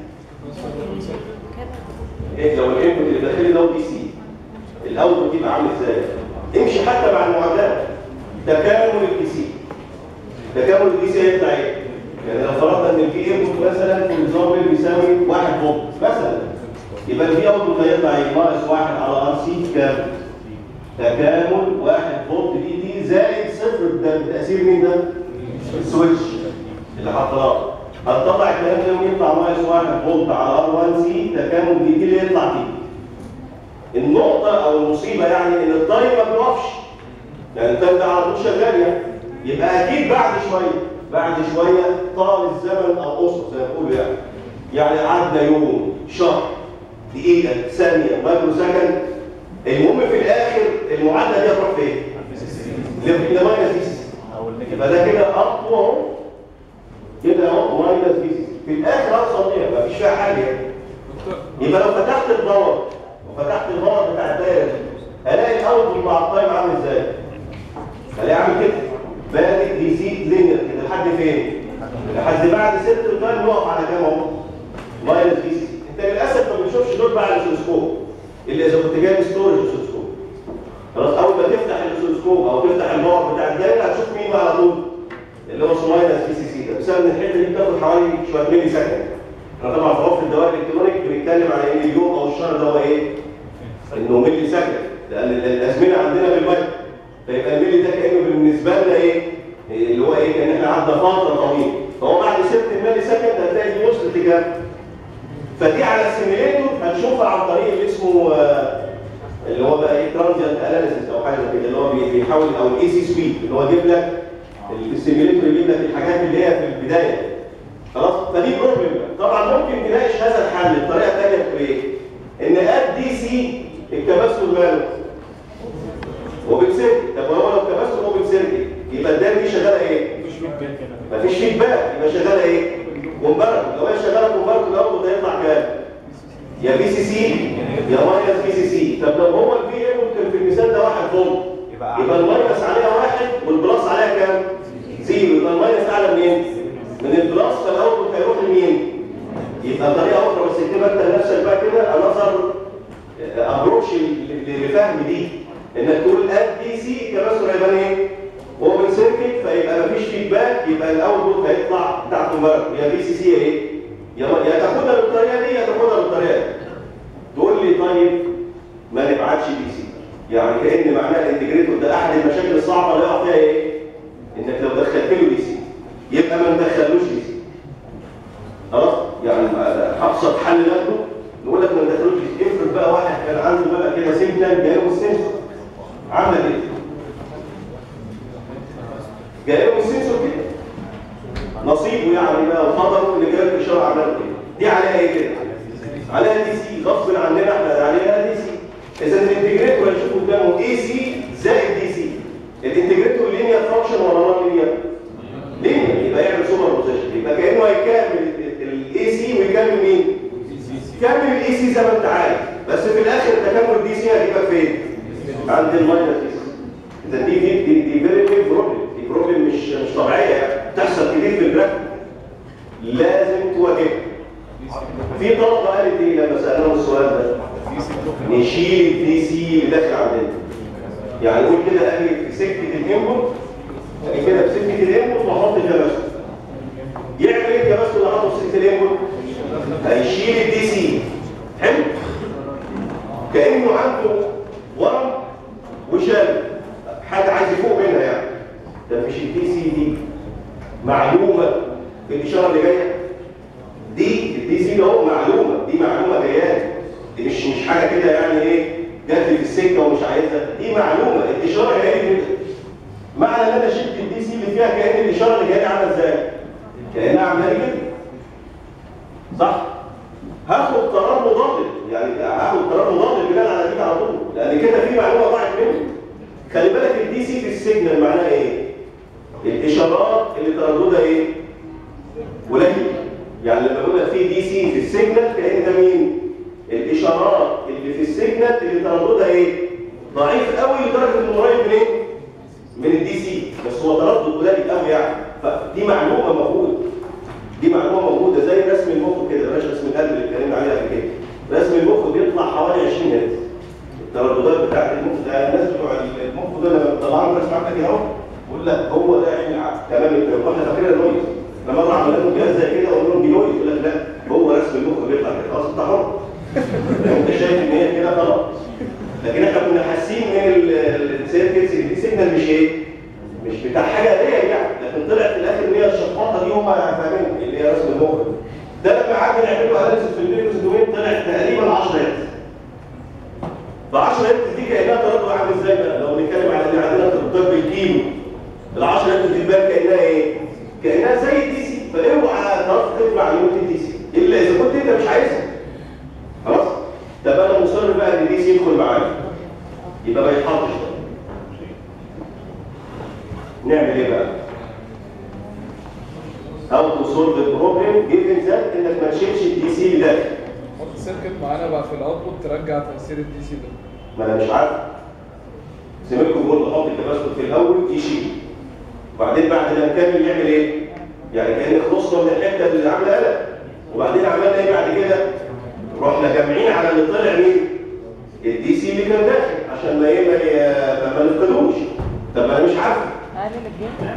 ايه لو الانبوت اللي داخلي ده دي سي الاوتبوت يبقى عامل ازاي امشي حتى مع المعادلات تكامل الدي سي تكامل الدي سي هيطلع ايه يعني لو فرضنا ان الفي انبوت مثلا في النظام بيساوي 1 فولت مثلا يبقى الفي اوتبوت هيطلع ايه ناقص 1 على ار سي كام تكامل 1 فولت دي تي زائد صفر ده بتاثير مين ده السويتش اللي حطناه هتطلع الكلام ده يوم يطلع ناقص 1 فولت على ار 1 سي تكامل دي تي اللي يطلع فيه النقطة أو المصيبة يعني إن التايم ما بيقفش. يعني التايم ده على طول شغال يعني. يبقى أكيد بعد شوية بعد شوية طال الزمن أو قصر زي ما بيقولوا يعني. يعني عدى يوم، شهر، دقيقة، ثانية، مايكرو سكند. المهم في الآخر المعادلة دي هتروح فين؟ لماينس دي سي. يبقى ده كده أقوى أهو. كده أهو ماينس دي سي. في الآخر أوصل إيه؟ مفيش فيها حل يعني. يبقى لو فتحت الباور وفتحت الباور بتاع الدايره دي هلاقي الاوتبوت مع التايم عامل ازاي؟ هلاقي عامل كده بادئ بيزيد لينير كده لحد فين؟ لحد بعد ست التايم يقف على كام اهو؟ ماينس بي سي انت للاسف ما بتشوفش دول بقى على الاسلسكوب الا اذا كنت جايب ستورج اسلسكوب خلاص اول ما تفتح الاسلسكوب او تفتح الباور بتاع الدايره هتشوف مين على طول اللي هو اسمه ماينس بي سي سي ده بسبب ان الحته دي بتاخد حوالي شويه ملي سكند احنا طبعا في غرفه الدوائر الالكترونيك بنتكلم على ان اليوم او الشهر ده هو ايه؟ انه ملي سكند لان ال- الازمنه عندنا بالمايكرو فيبقى الملي ده كانه بالنسبه لنا ايه اللي هو ايه كان احنا قعدنا فتره طويله فهو بعد ست الملي سكند هتلاقي دي وصلت لكام فدي على السيميليتور هنشوفها عن طريق اللي اسمه آه، اللي هو بقى ايه ترانزيانت اناليسيس او حاجه زي كده اللي هو بي- بيحاول او الاي سي سبيد اللي هو يجيب لك السيميليتور يجيب لك الحاجات اللي هي في البدايه خلاص فدي بروبلم طبعا ممكن تناقش هذا الحل الطريقه الثانيه بتقول ايه؟ ان اد دي سي الكباستور ماله اوبن سيركت طب هو لو كباستور اوبن سيركت يبقى الدايره دي شغاله ايه؟ مفيش فيدباك يبقى شغاله ايه؟ كومبارت لو هي شغاله كومبارت الاول هيطلع كام؟ يا بي سي سي يا ماينس بي سي سي طب لو هو الفي اي ممكن في المثال ده واحد فولت يبقى يبقى الماينس عليها واحد والبلس عليها كام؟ زيرو يبقى الماينس اعلى منين؟ من البلس فالاوتبوت هيروح لمين؟ يبقى طريقه اخرى بس تبقى انت لنفسك بقى كده انظر ابروتش لفهم دي انك تقول اد دي سي كباستور هيبقى ايه؟ اوبن سيركت فيبقى مفيش فيدباك يبقى الاوتبوت هيطلع بتاع كومبارت يا بي سي سي ايه؟ يا ما- يا تاخدها بالطريقه دي يا تاخدها بالطريقه دي تقول لي طيب ما نبعتش دي سي يعني كان معناه الانتجريتور ده احد المشاكل الصعبه اللي يقع فيها ايه؟ انك لو دخلت له دي سي يبقى ما ندخلوش دي سي خلاص يعني ابسط حل ناخده نقول لك ما ندخلوش دي سي افرض بقى واحد كان عنده بقى كده سيمبتال جاي له السنسور عمل ايه؟ جاي له السنسور كده نصيبه يعني بقى وقدره اللي جاي الاشاره عمل كده دي عليها ايه كده؟ عليها دي سي غصب عننا احنا عليها دي سي اذا الانتجريتور هنشوف قدامه اي سي زائد دي سي الانتجريتور لينير فانكشن ولا نون لينير؟ لينير يبقى يعمل سوبر بوزيشن يبقى كانه هيكمل الاي سي ويكمل مين؟ كمل الاي سي زي ما انت عارف بس في الاخر تكمل الدي سي هتبقى فين؟ عند الماينس دي اذا دي دي دي دي فيري بيج بروبلم دي بروبلم مش مش طبيعيه يعني بتحصل كتير في الجرافيك لازم تواجهها في طلبه قالت ايه لما سالناهم السؤال ده نشيل الدي سي اللي داخل عندنا يعني نقول كده اجي في سكه الانبوت اجي كده في سكه الانبوت واحط الكباستور يعمل ايه الكباستور اللي حاطه في سكه الانبوت هيشيل الدي سي حلو كانه عنده ورم وشال حاجه عايز يفوق منها يعني ده مش الدي سي دي معلومه في الاشاره اللي جايه دي الدي سي ده هو معلومه دي معلومه جايه دي مش مش حاجه كده يعني ايه جات لي في السكه ومش عايزها دي معلومه الاشاره جايه لي كده معنى ان انا شلت الدي سي اللي فيها كان الاشاره اللي جايه لي عامله ازاي؟ كانها عامله لي كده صح؟ هاخد قرار مضاد يعني هاخد قرار مضاد بناء على دي على طول لان كده في معلومه ضاعت مني خلي بالك الدي سي في السيجنال معناها ايه؟ الاشارات اللي ترددها ايه؟ قليل يعني لما بقول لك في دي سي في السيجنال كأن ده مين؟ الاشارات اللي في السيجنال اللي ترددها ايه؟ ضعيف قوي لدرجه انه قريب من ايه؟ من الدي سي بس هو تردد قليل قوي يعني فدي معلومه موجوده دي معلومه موجوده زي رسم المخ كده بلاش رسم القلب اللي اتكلمنا عليه قبل كده رسم المخ بيطلع حوالي 20 هرتز الترددات بتاعت المخ ده الناس بتوع المخ دول لما بيطلعوا رسم عندك كده اهو بيقول لك هو ده علم العقل تمام الكلام واحنا فاكرين نويز لما مره عملنا لهم جهاز زي كده وقلنا لهم دي نويز يقول لك لا هو رسم المخ بيطلع كده خلاص انت حر انت شايف ان هي كده خلاص لكن احنا كنا حاسين من السيركتس ان دي سيجنال مش ايه مش بتاع حاجه ريال يعني لكن طلع في الاخر ان هي الشفاطه دي هم فاهمين اللي هي رسم المخ ده لما قعدنا نعمل له اناليسيس في البيكوس دومين طلع تقريبا 10 هرتز ف 10 هرتز دي كانها تردد عامل ازاي بقى لو بنتكلم على ان عندنا ترددات بالكيلو ال 10 هرتز دي بقى كانها ايه؟ كانها زي الدي سي فاوعى تعرف تتبع معلومه الدي سي الا اذا كنت انت مش عايزها خلاص؟ طب انا مصر بقى ان الدي سي يدخل معايا يبقى ما يتحطش ده نعمل ايه بقى؟ How to solve the problem given that انك ما تشيلش الدي سي اللي داخل حط سيركت معانا بقى في الاوتبوت ترجع تاثير الدي سي ده ما انا مش عارف سيبكم بيقول حط الكباستور في الاول يشيل وبعدين بعد ما نكمل يعمل ايه؟ يعني كان خلصنا من الحته اللي عامله قلق وبعدين عملنا ايه بعد كده؟ رحنا جامعين على اللي طلع مين؟ الدي سي اللي كان داخل عشان ما ايه ما ي- ما نفقدوش طب ما انا مش عارف اقلل الجهد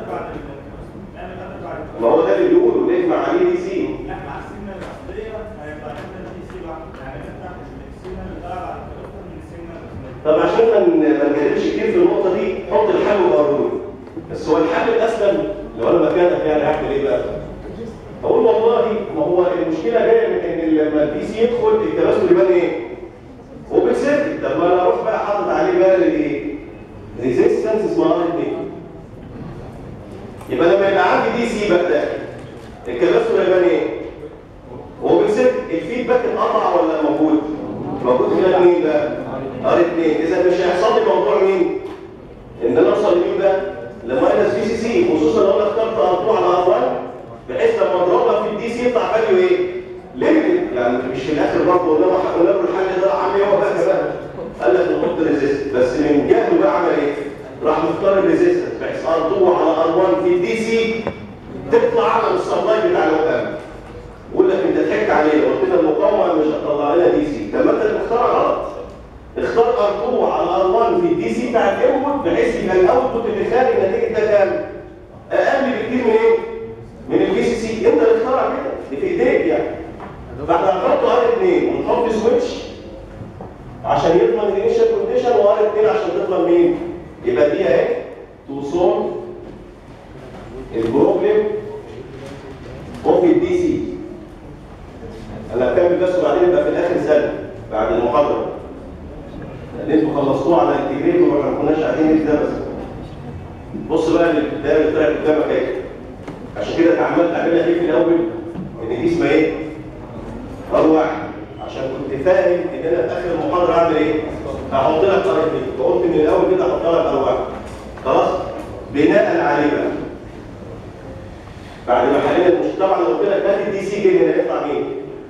ما هو ده اللي بيقوله نجمع عليه دي سي طب عشان انت ما ن- ما نجادلش كتير في النقطه دي حط الحل وقاروني بس هو الحل الاسلم لو انا مكانك يعني هعمل ايه بقى؟ اقول والله ما هو المشكله جايه من ان لما البي سي يدخل التبادل يبان ايه؟ اوبن سيركت طب ما انا اروح بقى حاطط عليه بقى الايه؟ ريزيستنس اسمها ار 2 يبقى لما يبقى عندي دي سي بقى ده التبادل هيبان ايه؟ اوبن سيركت الفيدباك اتقطع ولا موجود؟ موجود هنا مين بقى؟ ار 2 اذا مش هيحصل لي موضوع مين؟ ان انا اوصل لمين بقى؟ لماينس في سي سي خصوصا لو انا اخترت ار 2 على ار 1 بحيث لما اضربها في الدي سي يطلع فاليو ايه؟ ليميتد يعني مش في الاخر برضه قلنا له قلنا له الحل ده عم هو بقى كمان قال لك نحط ريزيست بس من جهله بقى عمل ايه؟ راح مختار الريزيستنس بحيث ار 2 على ار 1 في الدي سي تطلع على السبلاي بتاع الوقام يقول لك انت ضحكت عليه قلت لنا المقاومه مش هتطلع لنا دي سي طب ما انت اللي مختار غلط اختار ار 2 على ار 1 في الدي سي بتاع الانبوت بحيث يبقى الاوتبوت اللي خارج نتيجه ده كام؟ اقل بكتير من ايه؟ من البي سي سي انت اللي اخترع كده دي في ايديك يعني فاحنا هنحط ار 2 ونحط سويتش عشان يضمن الانيشال كونديشن وار 2 عشان تضمن مين؟ يبقى دي اهي تو سولف البروبلم اوف الدي سي انا هكمل بس وبعدين يبقى في الاخر سنه بعد المحاضره لان انتوا خلصتوه على الانتجريتور واحنا ما كناش قاعدين نكتب بس بص بقى للدايره اللي طلعت قدامك اهي عشان كده اتعملت اعملها ايه في الاول ان دي اسمها ايه؟ ار واحد عشان كنت فاهم ان انا في اخر المحاضره اعمل ايه؟ هحط لك ار اثنين فقلت من الاول كده احط لك ار واحد خلاص؟ بناء عليه بقى بعد ما حلينا المشكله طبعا لو قلت لك هات الدي سي جه هنا هيطلع مين؟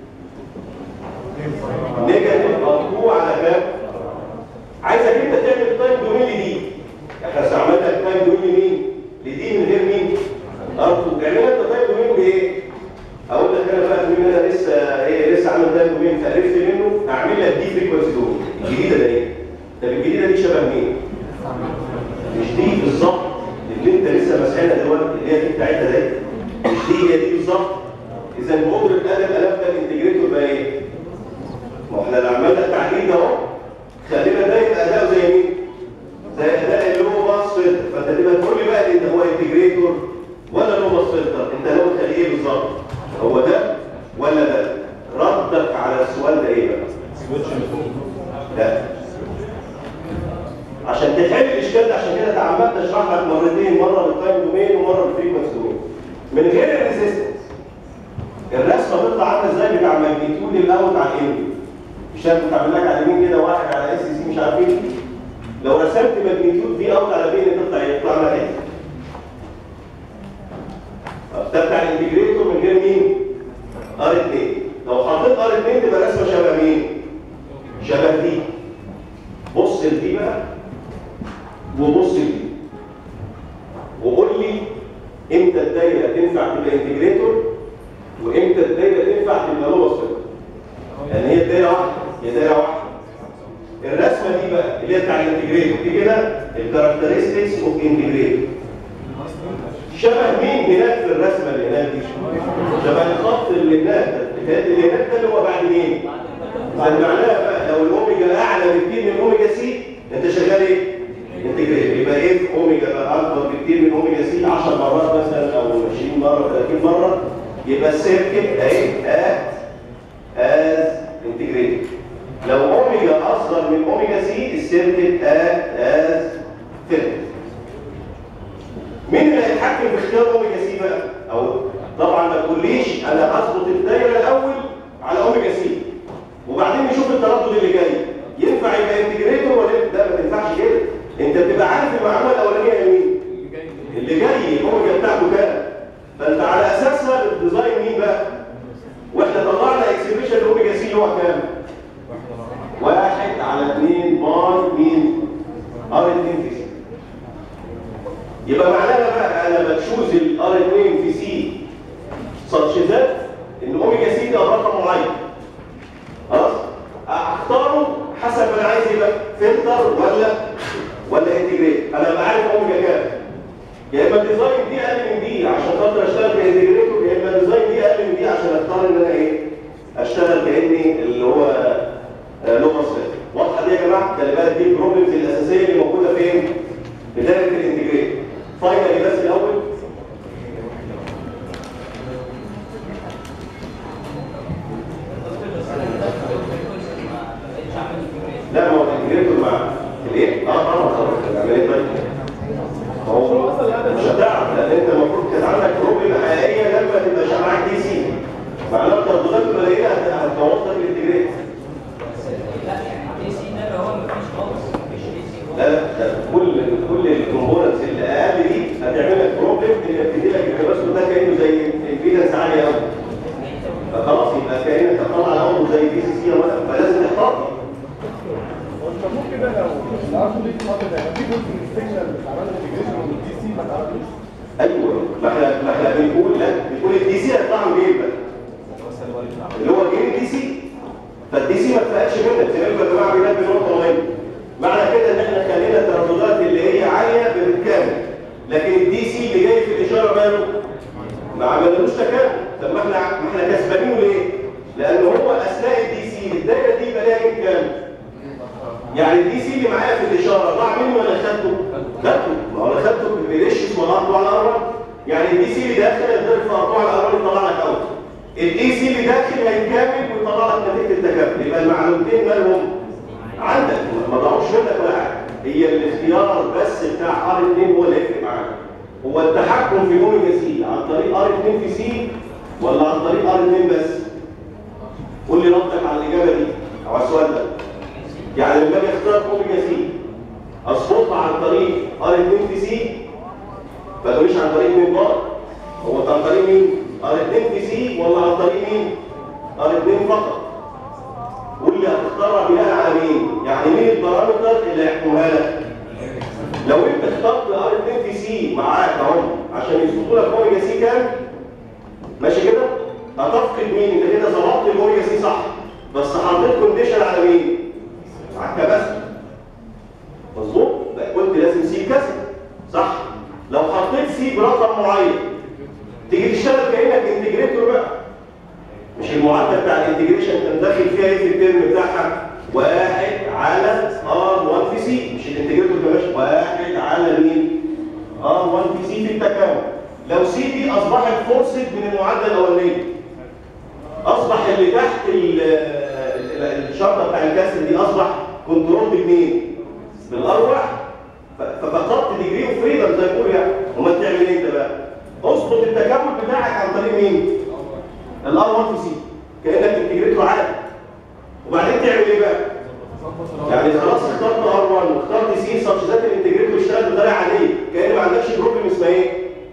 نيجاتيف ار على كام؟ عايزك انت تعمل تايم دومين لدي احنا استعملنا التايم دومين لمين؟ لدي من غير مين؟ ار2 تعمل انت تايم دومين بايه؟ اقول لك انا بقى بما انا لسه ايه لسه عامل تايم دومين فعرفت منه هعمل لك دي فريكونسي دومين الجديده ده ايه؟ طب الجديده دي شبه مين؟ مش دي بالظبط اللي انت لسه ماسحينها دلوقتي اللي هي دي بتاعتها دي مش دي هي دي بالظبط اذا مضرب ادم الف ده الانتجريتور بقى ايه؟ ما احنا اللي عملنا التعديل ده اهو خلينا ده يبقى اداؤه زي مين؟ زي اداء اللو باس فلتر فانت تبقى تقول لي بقى ان هو انتجريتور ولا لو باس فلتر انت لو تخليه ايه بالظبط؟ هو ده ولا ده؟ ردك على السؤال ده ايه بقى؟ لا عشان تحل الاشكال ده عشان كده تعمدت اشرح لك مرتين مره بالتايم دومين ومره بالفريكونسي دومين من غير الريزيستنس الرسمه بتطلع عامله ازاي بتاع ماجنتيود الاوت على الان مش انا كنت عامل لك على اليمين كده واحد على اس سي مش عارف ايه لو رسمت ماجنتيود في اوت على بين تطلع ايه؟ تطلع لك ايه؟ ده بتاع الانتجريتور من غير مين؟ ار 2 لو حطيت ار 2 تبقى رسمه شبه مين؟ شبه دي بص لدي بقى وبص لدي وقول لي امتى الدايره تنفع تبقى انتجريتور وامتى الدايره تنفع تبقى لو وصلت لان هي الدايره واحده هي دايره واحده الرسمه دي بقى اللي هي بتاع الانتجريتور دي كده الكاركترستكس اوف انتجريتور شبه مين هناك في الرسمه اللي هناك دي شبه الخط اللي هناك ده اللي هناك ده اللي هو بعد مين فاللي معناها بقى لو الاوميجا اعلى بكتير من اوميجا سي انت شغال ايه انتجريتور يبقى ايه في اوميجا بقى اكبر بكتير من اوميجا سي 10 مرات مثلا او 20 مره 30 مره يبقى السيركت اهي ات از انتجريتور لو اوميجا اصغر من اوميجا سي السيركت ات از فيلم مين اللي هيتحكم في اختيار اوميجا سي بقى او طبعا ما تقوليش انا هظبط الدايره الاول على اوميجا سي وبعدين نشوف التردد اللي جاي ينفع يبقى انتجريتور ولا لا ما ينفعش كده انت بتبقى عارف المعلومه الاولانيه هي مين اللي جاي اللي جاي الاوميجا بتاعته كام فانت على اساسها بتديزاين مين بقى واحنا طلعنا اكسبريشن الاوميجا سي اللي هو كام واحد على اثنين باي مين ار 2 في سي يبقى معناها بقى انا بتشوز الار 2 في سي ساتش ذات ان اوميجا سي ده رقم معين خلاص اختاره حسب ما انا عايز يبقى فلتر ولا ولا انتجريت انا ببقى عارف اوميجا كام يا اما الديزاين دي اقل من دي عشان خاطر اشتغل كانتجريتور يا اما الديزاين دي اقل من دي عشان اختار ان انا ايه اشتغل كاني اللي هو لوبس واضحه دي يا جماعه خلي بالك دي البروبلمز الاساسيه اللي موجوده فين؟ في دايره الانتجريت فاينلي بس الاول لا ما هو الانتجريتور مع الايه؟ اه طبعا خلاص العمليه طيب ما هو مش هتعرف لان انت المفروض كان عندك بروبلم حقيقيه لما تبقى شغال معاك دي سي معناها الترددات القليله هتوصل الانتجريت لا لا ده كل كل الكومبوننتس اللي اقل دي هتعمل لك بروبلم انك تدي لك الكباستور ده كانه زي الفيدنس عالي قوي فخلاص يبقى كانك هتطلع الاول زي بي سي سي مثلا فلازم تحتاطي طب ممكن كده لو تعرفوا ليه الخط ده في جزء من السكشن اللي عملنا انتجريشن والدي سي ما تعرفوش ايوه ما احنا ما احنا بنقول لا بنقول الدي سي هيطلع من جيب بقى اللي هو جيب دي سي فالدي سي ما اتفقتش منك سيبك يا جماعه بينات بنقطه مهمه معنى كده ان احنا خلينا الترددات اللي هي عاليه بتتكامل لكن الدي سي اللي جاي في الاشاره ماله ما عملناش تكامل طب ما احنا ما احنا كسبانينه ليه؟ لان هو اثناء الدي سي الدايره دي يبقى ليها جيب كام؟ يعني الدي سي اللي معايا في الاشاره ضاع مني ولا خدته؟ خدته ما هو انا خدته بليش اسمه الارض على الارض يعني الدي سي اللي داخل يضرب في ارض على الارض يطلع لك اوت الدي سي اللي داخل هيكمل ويطلع لك نتيجه التكامل يبقى المعلومتين مالهم عندك ما ضاعوش منك ولا حاجه هي الاختيار بس بتاع ار 2 هو اللي يفرق معاك هو التحكم في اوميجا سي عن طريق ار 2 في سي ولا عن طريق ار 2 بس قول لي ردك على الاجابه دي او على السؤال ده يعني لما اجي اختار اوميجا سي اظبطها عن طريق ار 2 في سي ما تقوليش عن طريق مين بار هو عن طريق مين ار 2 في سي ولا عن طريق مين ار 2 فقط واللي هتختارها بناء على مين يعني مين البارامتر اللي هيحكمها لك لو انت اخترت ار 2 في سي معاك اهو عشان يظبطوا لك اوميجا سي كام ماشي كده هتفقد مين انت كده ظبطت الاوميجا سي صح بس حطيت كونديشن على مين على الكباستور مظبوط بقى قلت لازم سي كسر صح لو حطيت سي برقم معين تيجي تشتغل كانك انتجريتور بقى مش المعادله بتاع الانتجريشن كان داخل فيها ايه في الترم بتاعها واحد على ار 1 في سي مش الانتجريتور ده ماشي واحد على مين ار 1 في سي في التكامل لو سي دي اصبحت فورسد من المعادله الاولانيه اصبح اللي تحت ال- ال- الشرطه بتاع الكسر دي اصبح كنترول بمين بالارواح ف- ففقدت ديجري اوف فريدم زي ما بيقولوا يعني امال تعمل ايه انت بقى اظبط التكامل بتاعك عن طريق مين الار 1 في سي كانك انتجريته عادي وبعدين تعمل ايه بقى يعني خلاص اخترت ار 1 واخترت سي ساتش ذات الانتجريتور اشتغل بطريقه عاديه كان ما عندكش بروبلم اسمها ايه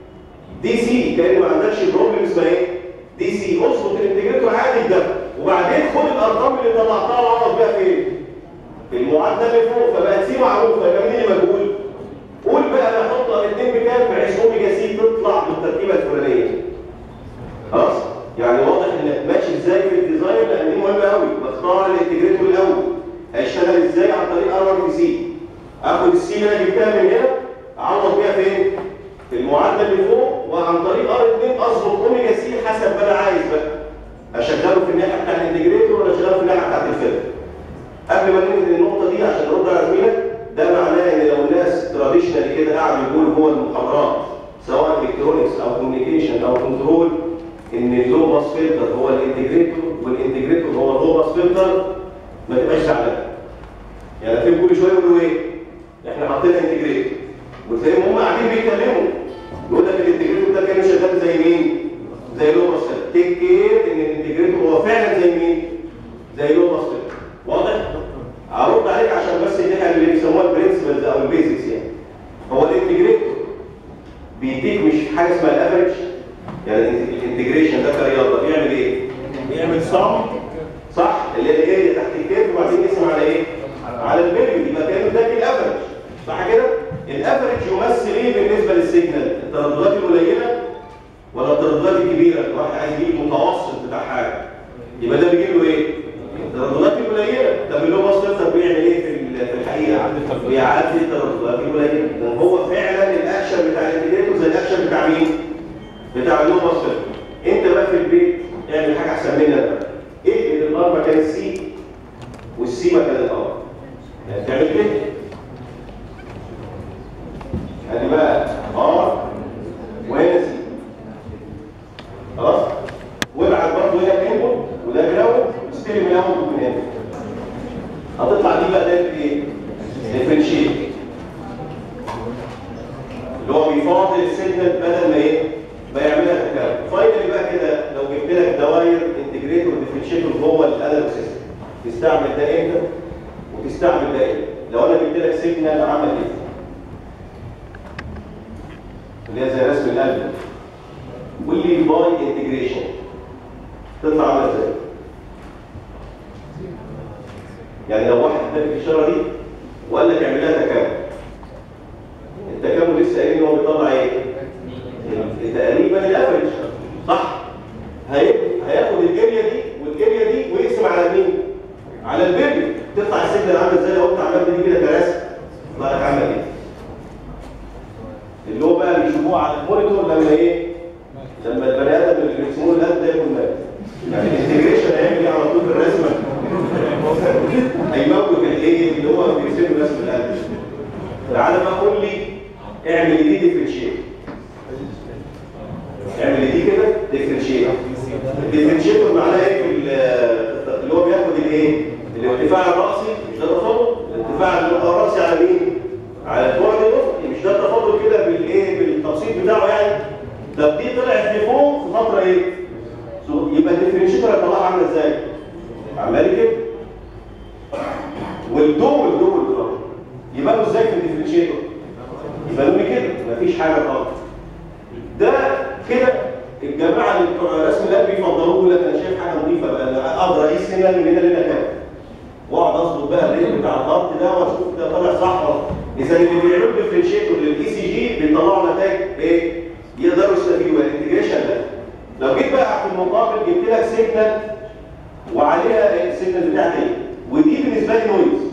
دي سي كان ما عندكش بروبلم اسمها ايه دي سي اظبط الانتجريتور عادي ده وبعدين خد الارقام اللي طلعتها وعوض بيها فين في المعادله اللي فوق فبقت سي معروفه يبقى مين اللي مجهول قول بقى انا احط الاثنين بكام بحيث اوميجا سي تطلع بالترتيبه الفلانيه خلاص يعني واضح انك ماشي ازاي في الديزاين لان دي مهمه قوي بختار الانتجريتور الاول هيشتغل ازاي عن طريق ار 1 في سي اخد السي اللي انا جبتها من هنا اعوض بيها فين في المعادله اللي فوق وعن طريق ار 2 اظبط اوميجا سي حسب ما انا عايز بقى اشغله في الناحيه بتاع الانتجريتور ولا اشغله في الناحيه بتاعت الفلتر قبل ما ننهي النقطه دي عشان نرد على زميلك ده معناه ان لو الناس تراديشنالي كده قاعد يقول جوه المحاضرات سواء الكترونكس او كوميونيكيشن او كنترول ان اللو باس فلتر هو الانتجريتور والانتجريتور هو اللو باس فلتر ما تبقاش زعلان يعني في كل شويه يقولوا ايه احنا حاطين انتجريتور وتلاقيهم هم قاعدين بيتكلموا يقول لك الانتجريتور ده كان شغال زي مين زي لو باس فلتر تيك كير ان الانتجريتور هو فعلا زي مين زي لو باس فلتر واضح هرد عليك عشان بس دي اللي بيسموها البرنسبلز او البيزكس يعني هو الانتجريتور بيديك مش حاجه اسمها الافريج يعني الانتجريشن ده كرياضه بيعمل ايه؟ بيعمل صم صح اللي هي جايه تحت الكيرف وبعدين يقسم على ايه؟ على البيريود يبقى كانه اداك الافريج صح كده؟ الافريج يمثل ايه بالنسبه للسيجنال؟ الترددات القليله ولا الترددات الكبيره؟ الواحد عايز يجيب المتوسط بتاع حاجه يبقى ده بيجيب له ايه؟ الترددات القليله طب اللي هو مصر بيعمل ايه في ال- في الحقيقه؟ بيعدي الترددات القليله لان هو فعلا الاكشن بتاع الانتجريتور زي الاكشن بتاع مين؟ بتاع اللو مصر انت بقى في البيت اعمل حاجه احسن مني انا بقى اقلب الار مكان السي والسي مكان الار يعني تعمل كده فاضل السيجنال بدل ما ايه ما يعملها تكامل فاينلي بقى كده لو جبت لك دواير انتجريتور ديفرنشيتور جوه الانالوج سيستم تستعمل ده امتى وتستعمل ده امتى لو انا جبت لك سيجنال عمل ايه اللي هي زي رسم القلب قول لي باي انتجريشن تطلع عامله ازاي يعني لو واحد اداك الاشاره دي وقال لك اعمل لها تكامل التكامل لسه قايل ان هو بيطلع ايه تقريبا الافرج صح هي... هياخد الاريا دي والاريا دي ويقسم على مين على البيبي تطلع السيجنال عامله ازاي لو انت عملت دي كده كراسه تطلع لك عامله ايه اللي هو بقى بيشوفوه على المونيتور لما ايه لما البني ادم اللي بيرسموه القلب ده يكون مات يعني الانتجريشن هيعمل ايه على طول في الرسمه هيموت الايه اللي هو بيرسم رسم القلب تعالى بقى قول لي اعمل دي ديفرنشيت اعمل دي كده ديفرنشيت الديفرنشيتور معناه ايه في ال- اللي هو بياخد الايه الارتفاع الراسي مش ده تفاضل الارتفاع الراسي على مين على البعد الافقي مش ده التفاضل كده بالايه بالتبسيط بتاعه يعني طب دي طلعت لفوق في فتره ايه سو- يبقى الديفرنشيتور هيطلعها عامله ازاي عمال كده والدول دول دول يبقى ازاي في الديفرنشيتور يبقى لوني كده مفيش حاجه خالص ده كده الجماعه اللي بتوع رسم القلب بيفضلوه يقول لك انا شايف حاجه نظيفه بقى انا اقدر اقيس هنا من هنا لهنا كام واقعد اظبط بقى الريت بتاع الضغط ده واشوف ده طالع صح ولا اذا اللي بيعملوا ديفرنشيتور للاي سي جي بيطلعوا نتائج ايه يقدروا يستفيدوا من الانتجريشن ده لو جيت بقى في المقابل جبت لك سيجنال وعليها إيه السيجنال بتاعتي ايه ودي بالنسبه لي نويز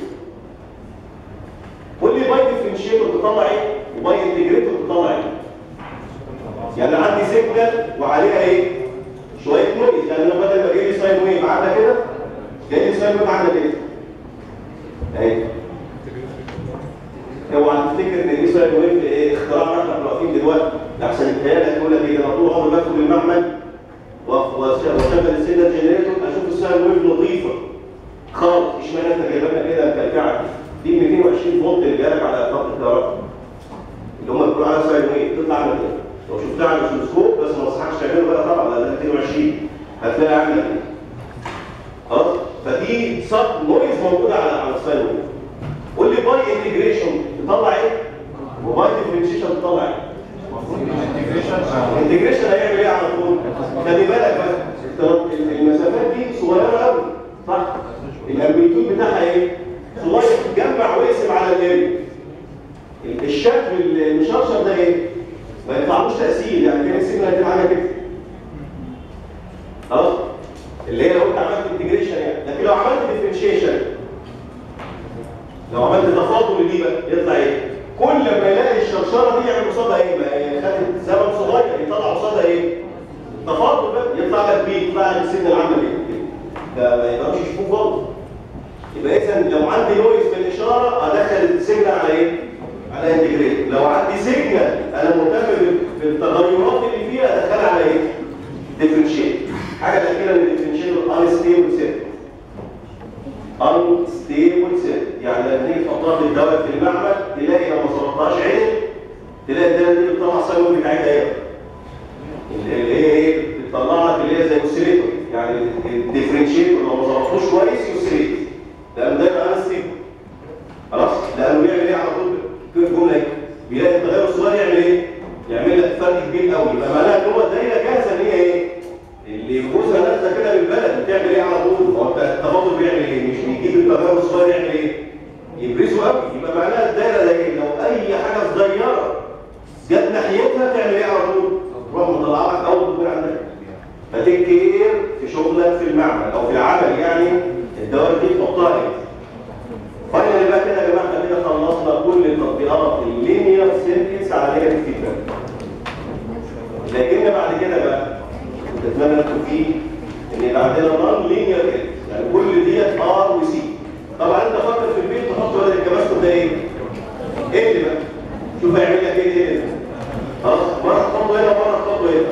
قول لي باي ديفرنشيتور تطلع ايه وباي انتجريتور تطلع ايه يعني عندي سيجنال وعليها ايه شويه نويز يعني انا بدل ما جاي لي ساين ويف عامله كده جاي لي ساين ويف عامله كده اهي اوعى تفتكر ان دي ساين ويف ايه اختراع احنا واقفين دلوقتي احسن الخيال تقول لك ايه انا طول عمري بدخل المعمل وأف- وأش- واشغل السيجنال جنريتور اشوف الساين ويف نظيفه خالص اشمعنى انت جايبها لنا كده مكلكعه دي 220 فولت اللي جالك على خط الكهرباء اللي هم بيقولوا عليها ساين ويف تطلع عامله كده لو شفتها على التلسكوب بس ما انصحكش تعمله بقى طبعا لان 220 هتلاقي عامله كده خلاص فدي صب نويز موجوده على على الساين ويف قول لي باي انتجريشن تطلع ايه وباي ديفرنشيشن تطلع ايه الانتجريشن هيعمل ايه على طول خلي بالك بس المسافات دي صغيره قوي صح الامبليتيود بتاعها ايه صغير جمع ويقسم على الاريا الشكل المشرشر ده ايه ما يطلعلوش تاثير يعني كان السيجنال هتبقى عامله كده خلاص اللي هي لو انت عملت انتجريشن يعني لكن لو عملت ديفرنشيشن لو عملت تفاضل دي بقى يطلع ايه كل ما يلاقي الشرشره دي يعمل قصادها ايه ما هي خدت زمن صغير يطلع قصادها ايه تفاضل بقى يطلع لك بيه يطلع لك السن العامل ايه ده ما يقدرش يشوفوه خالص يبقى اذا لو عندي نويز في الاشاره ادخل السيجنال على ايه على انتجريت لو عندي سيجنال انا مهتم بال- بالتغيرات اللي فيها ادخلها على ايه ديفرنشيت حاجه الاخيره من الديفرنشيت انستيبل سيت unstable set يعني لما تيجي تحطها في الدواء في المعمل تلاقي لو ما ظبطتهاش عدل تلاقي الدواء دي بتطلع سايون بتاعتها ايه اللي هي ايه بتطلع لك اللي هي زي اوسيليتور يعني الديفرنشيتور لو ما ظبطوش كويس يوسيليت لانه ده يبقى انستيبل خلاص لانه بيعمل ايه على طول في الجمله ايه بيلاقي التغير الصغير يعمل ايه يعمل لك فرق كبير قوي يبقى معناها ان هو الدايره جاهزه ان هي ايه اللي يجوزها نازله كده بالبلد بتعمل ايه على طول هو التفاضل بيعمل ايه مش بيجيب التغير الصغير يعمل ايه يبرزه قوي يبقى معناها الدايره ده ايه لو اي حاجه صغيره جت ناحيتها تعمل ايه على طول تروح مطلع لك اول من عندك فتكتير في شغلك في المعمل او في العمل يعني الدوائر دي تحطها ايه فاينل بقى كده يا جماعه خلينا خلصنا كل تطبيقات اللينير سيركتس على نيجاتيف فيدباك لكن بعد كده بقى اتمنى لكم فيه ان يبقى عندنا نون لينير يعني كل ديت ار وسي طبعا انت فكر في البيت تحط ولد الكباستور ده ايه؟ ايه اللي بقى؟ شوف هيعمل لك ايه ايه ده؟ خلاص مره تحطه هنا ومره تحطه هنا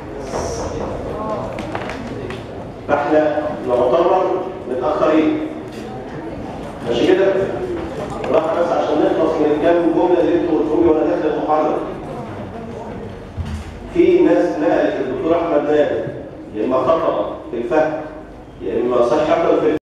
فاحنا نعتبر متاخرين ماشي كده؟ راح بس عشان نخلص من الكام جمله اللي انتوا قلتوا لي وانا داخل المحاضره الدكتور احمد نادر يا اما خطا في الفهم يا اما صحه في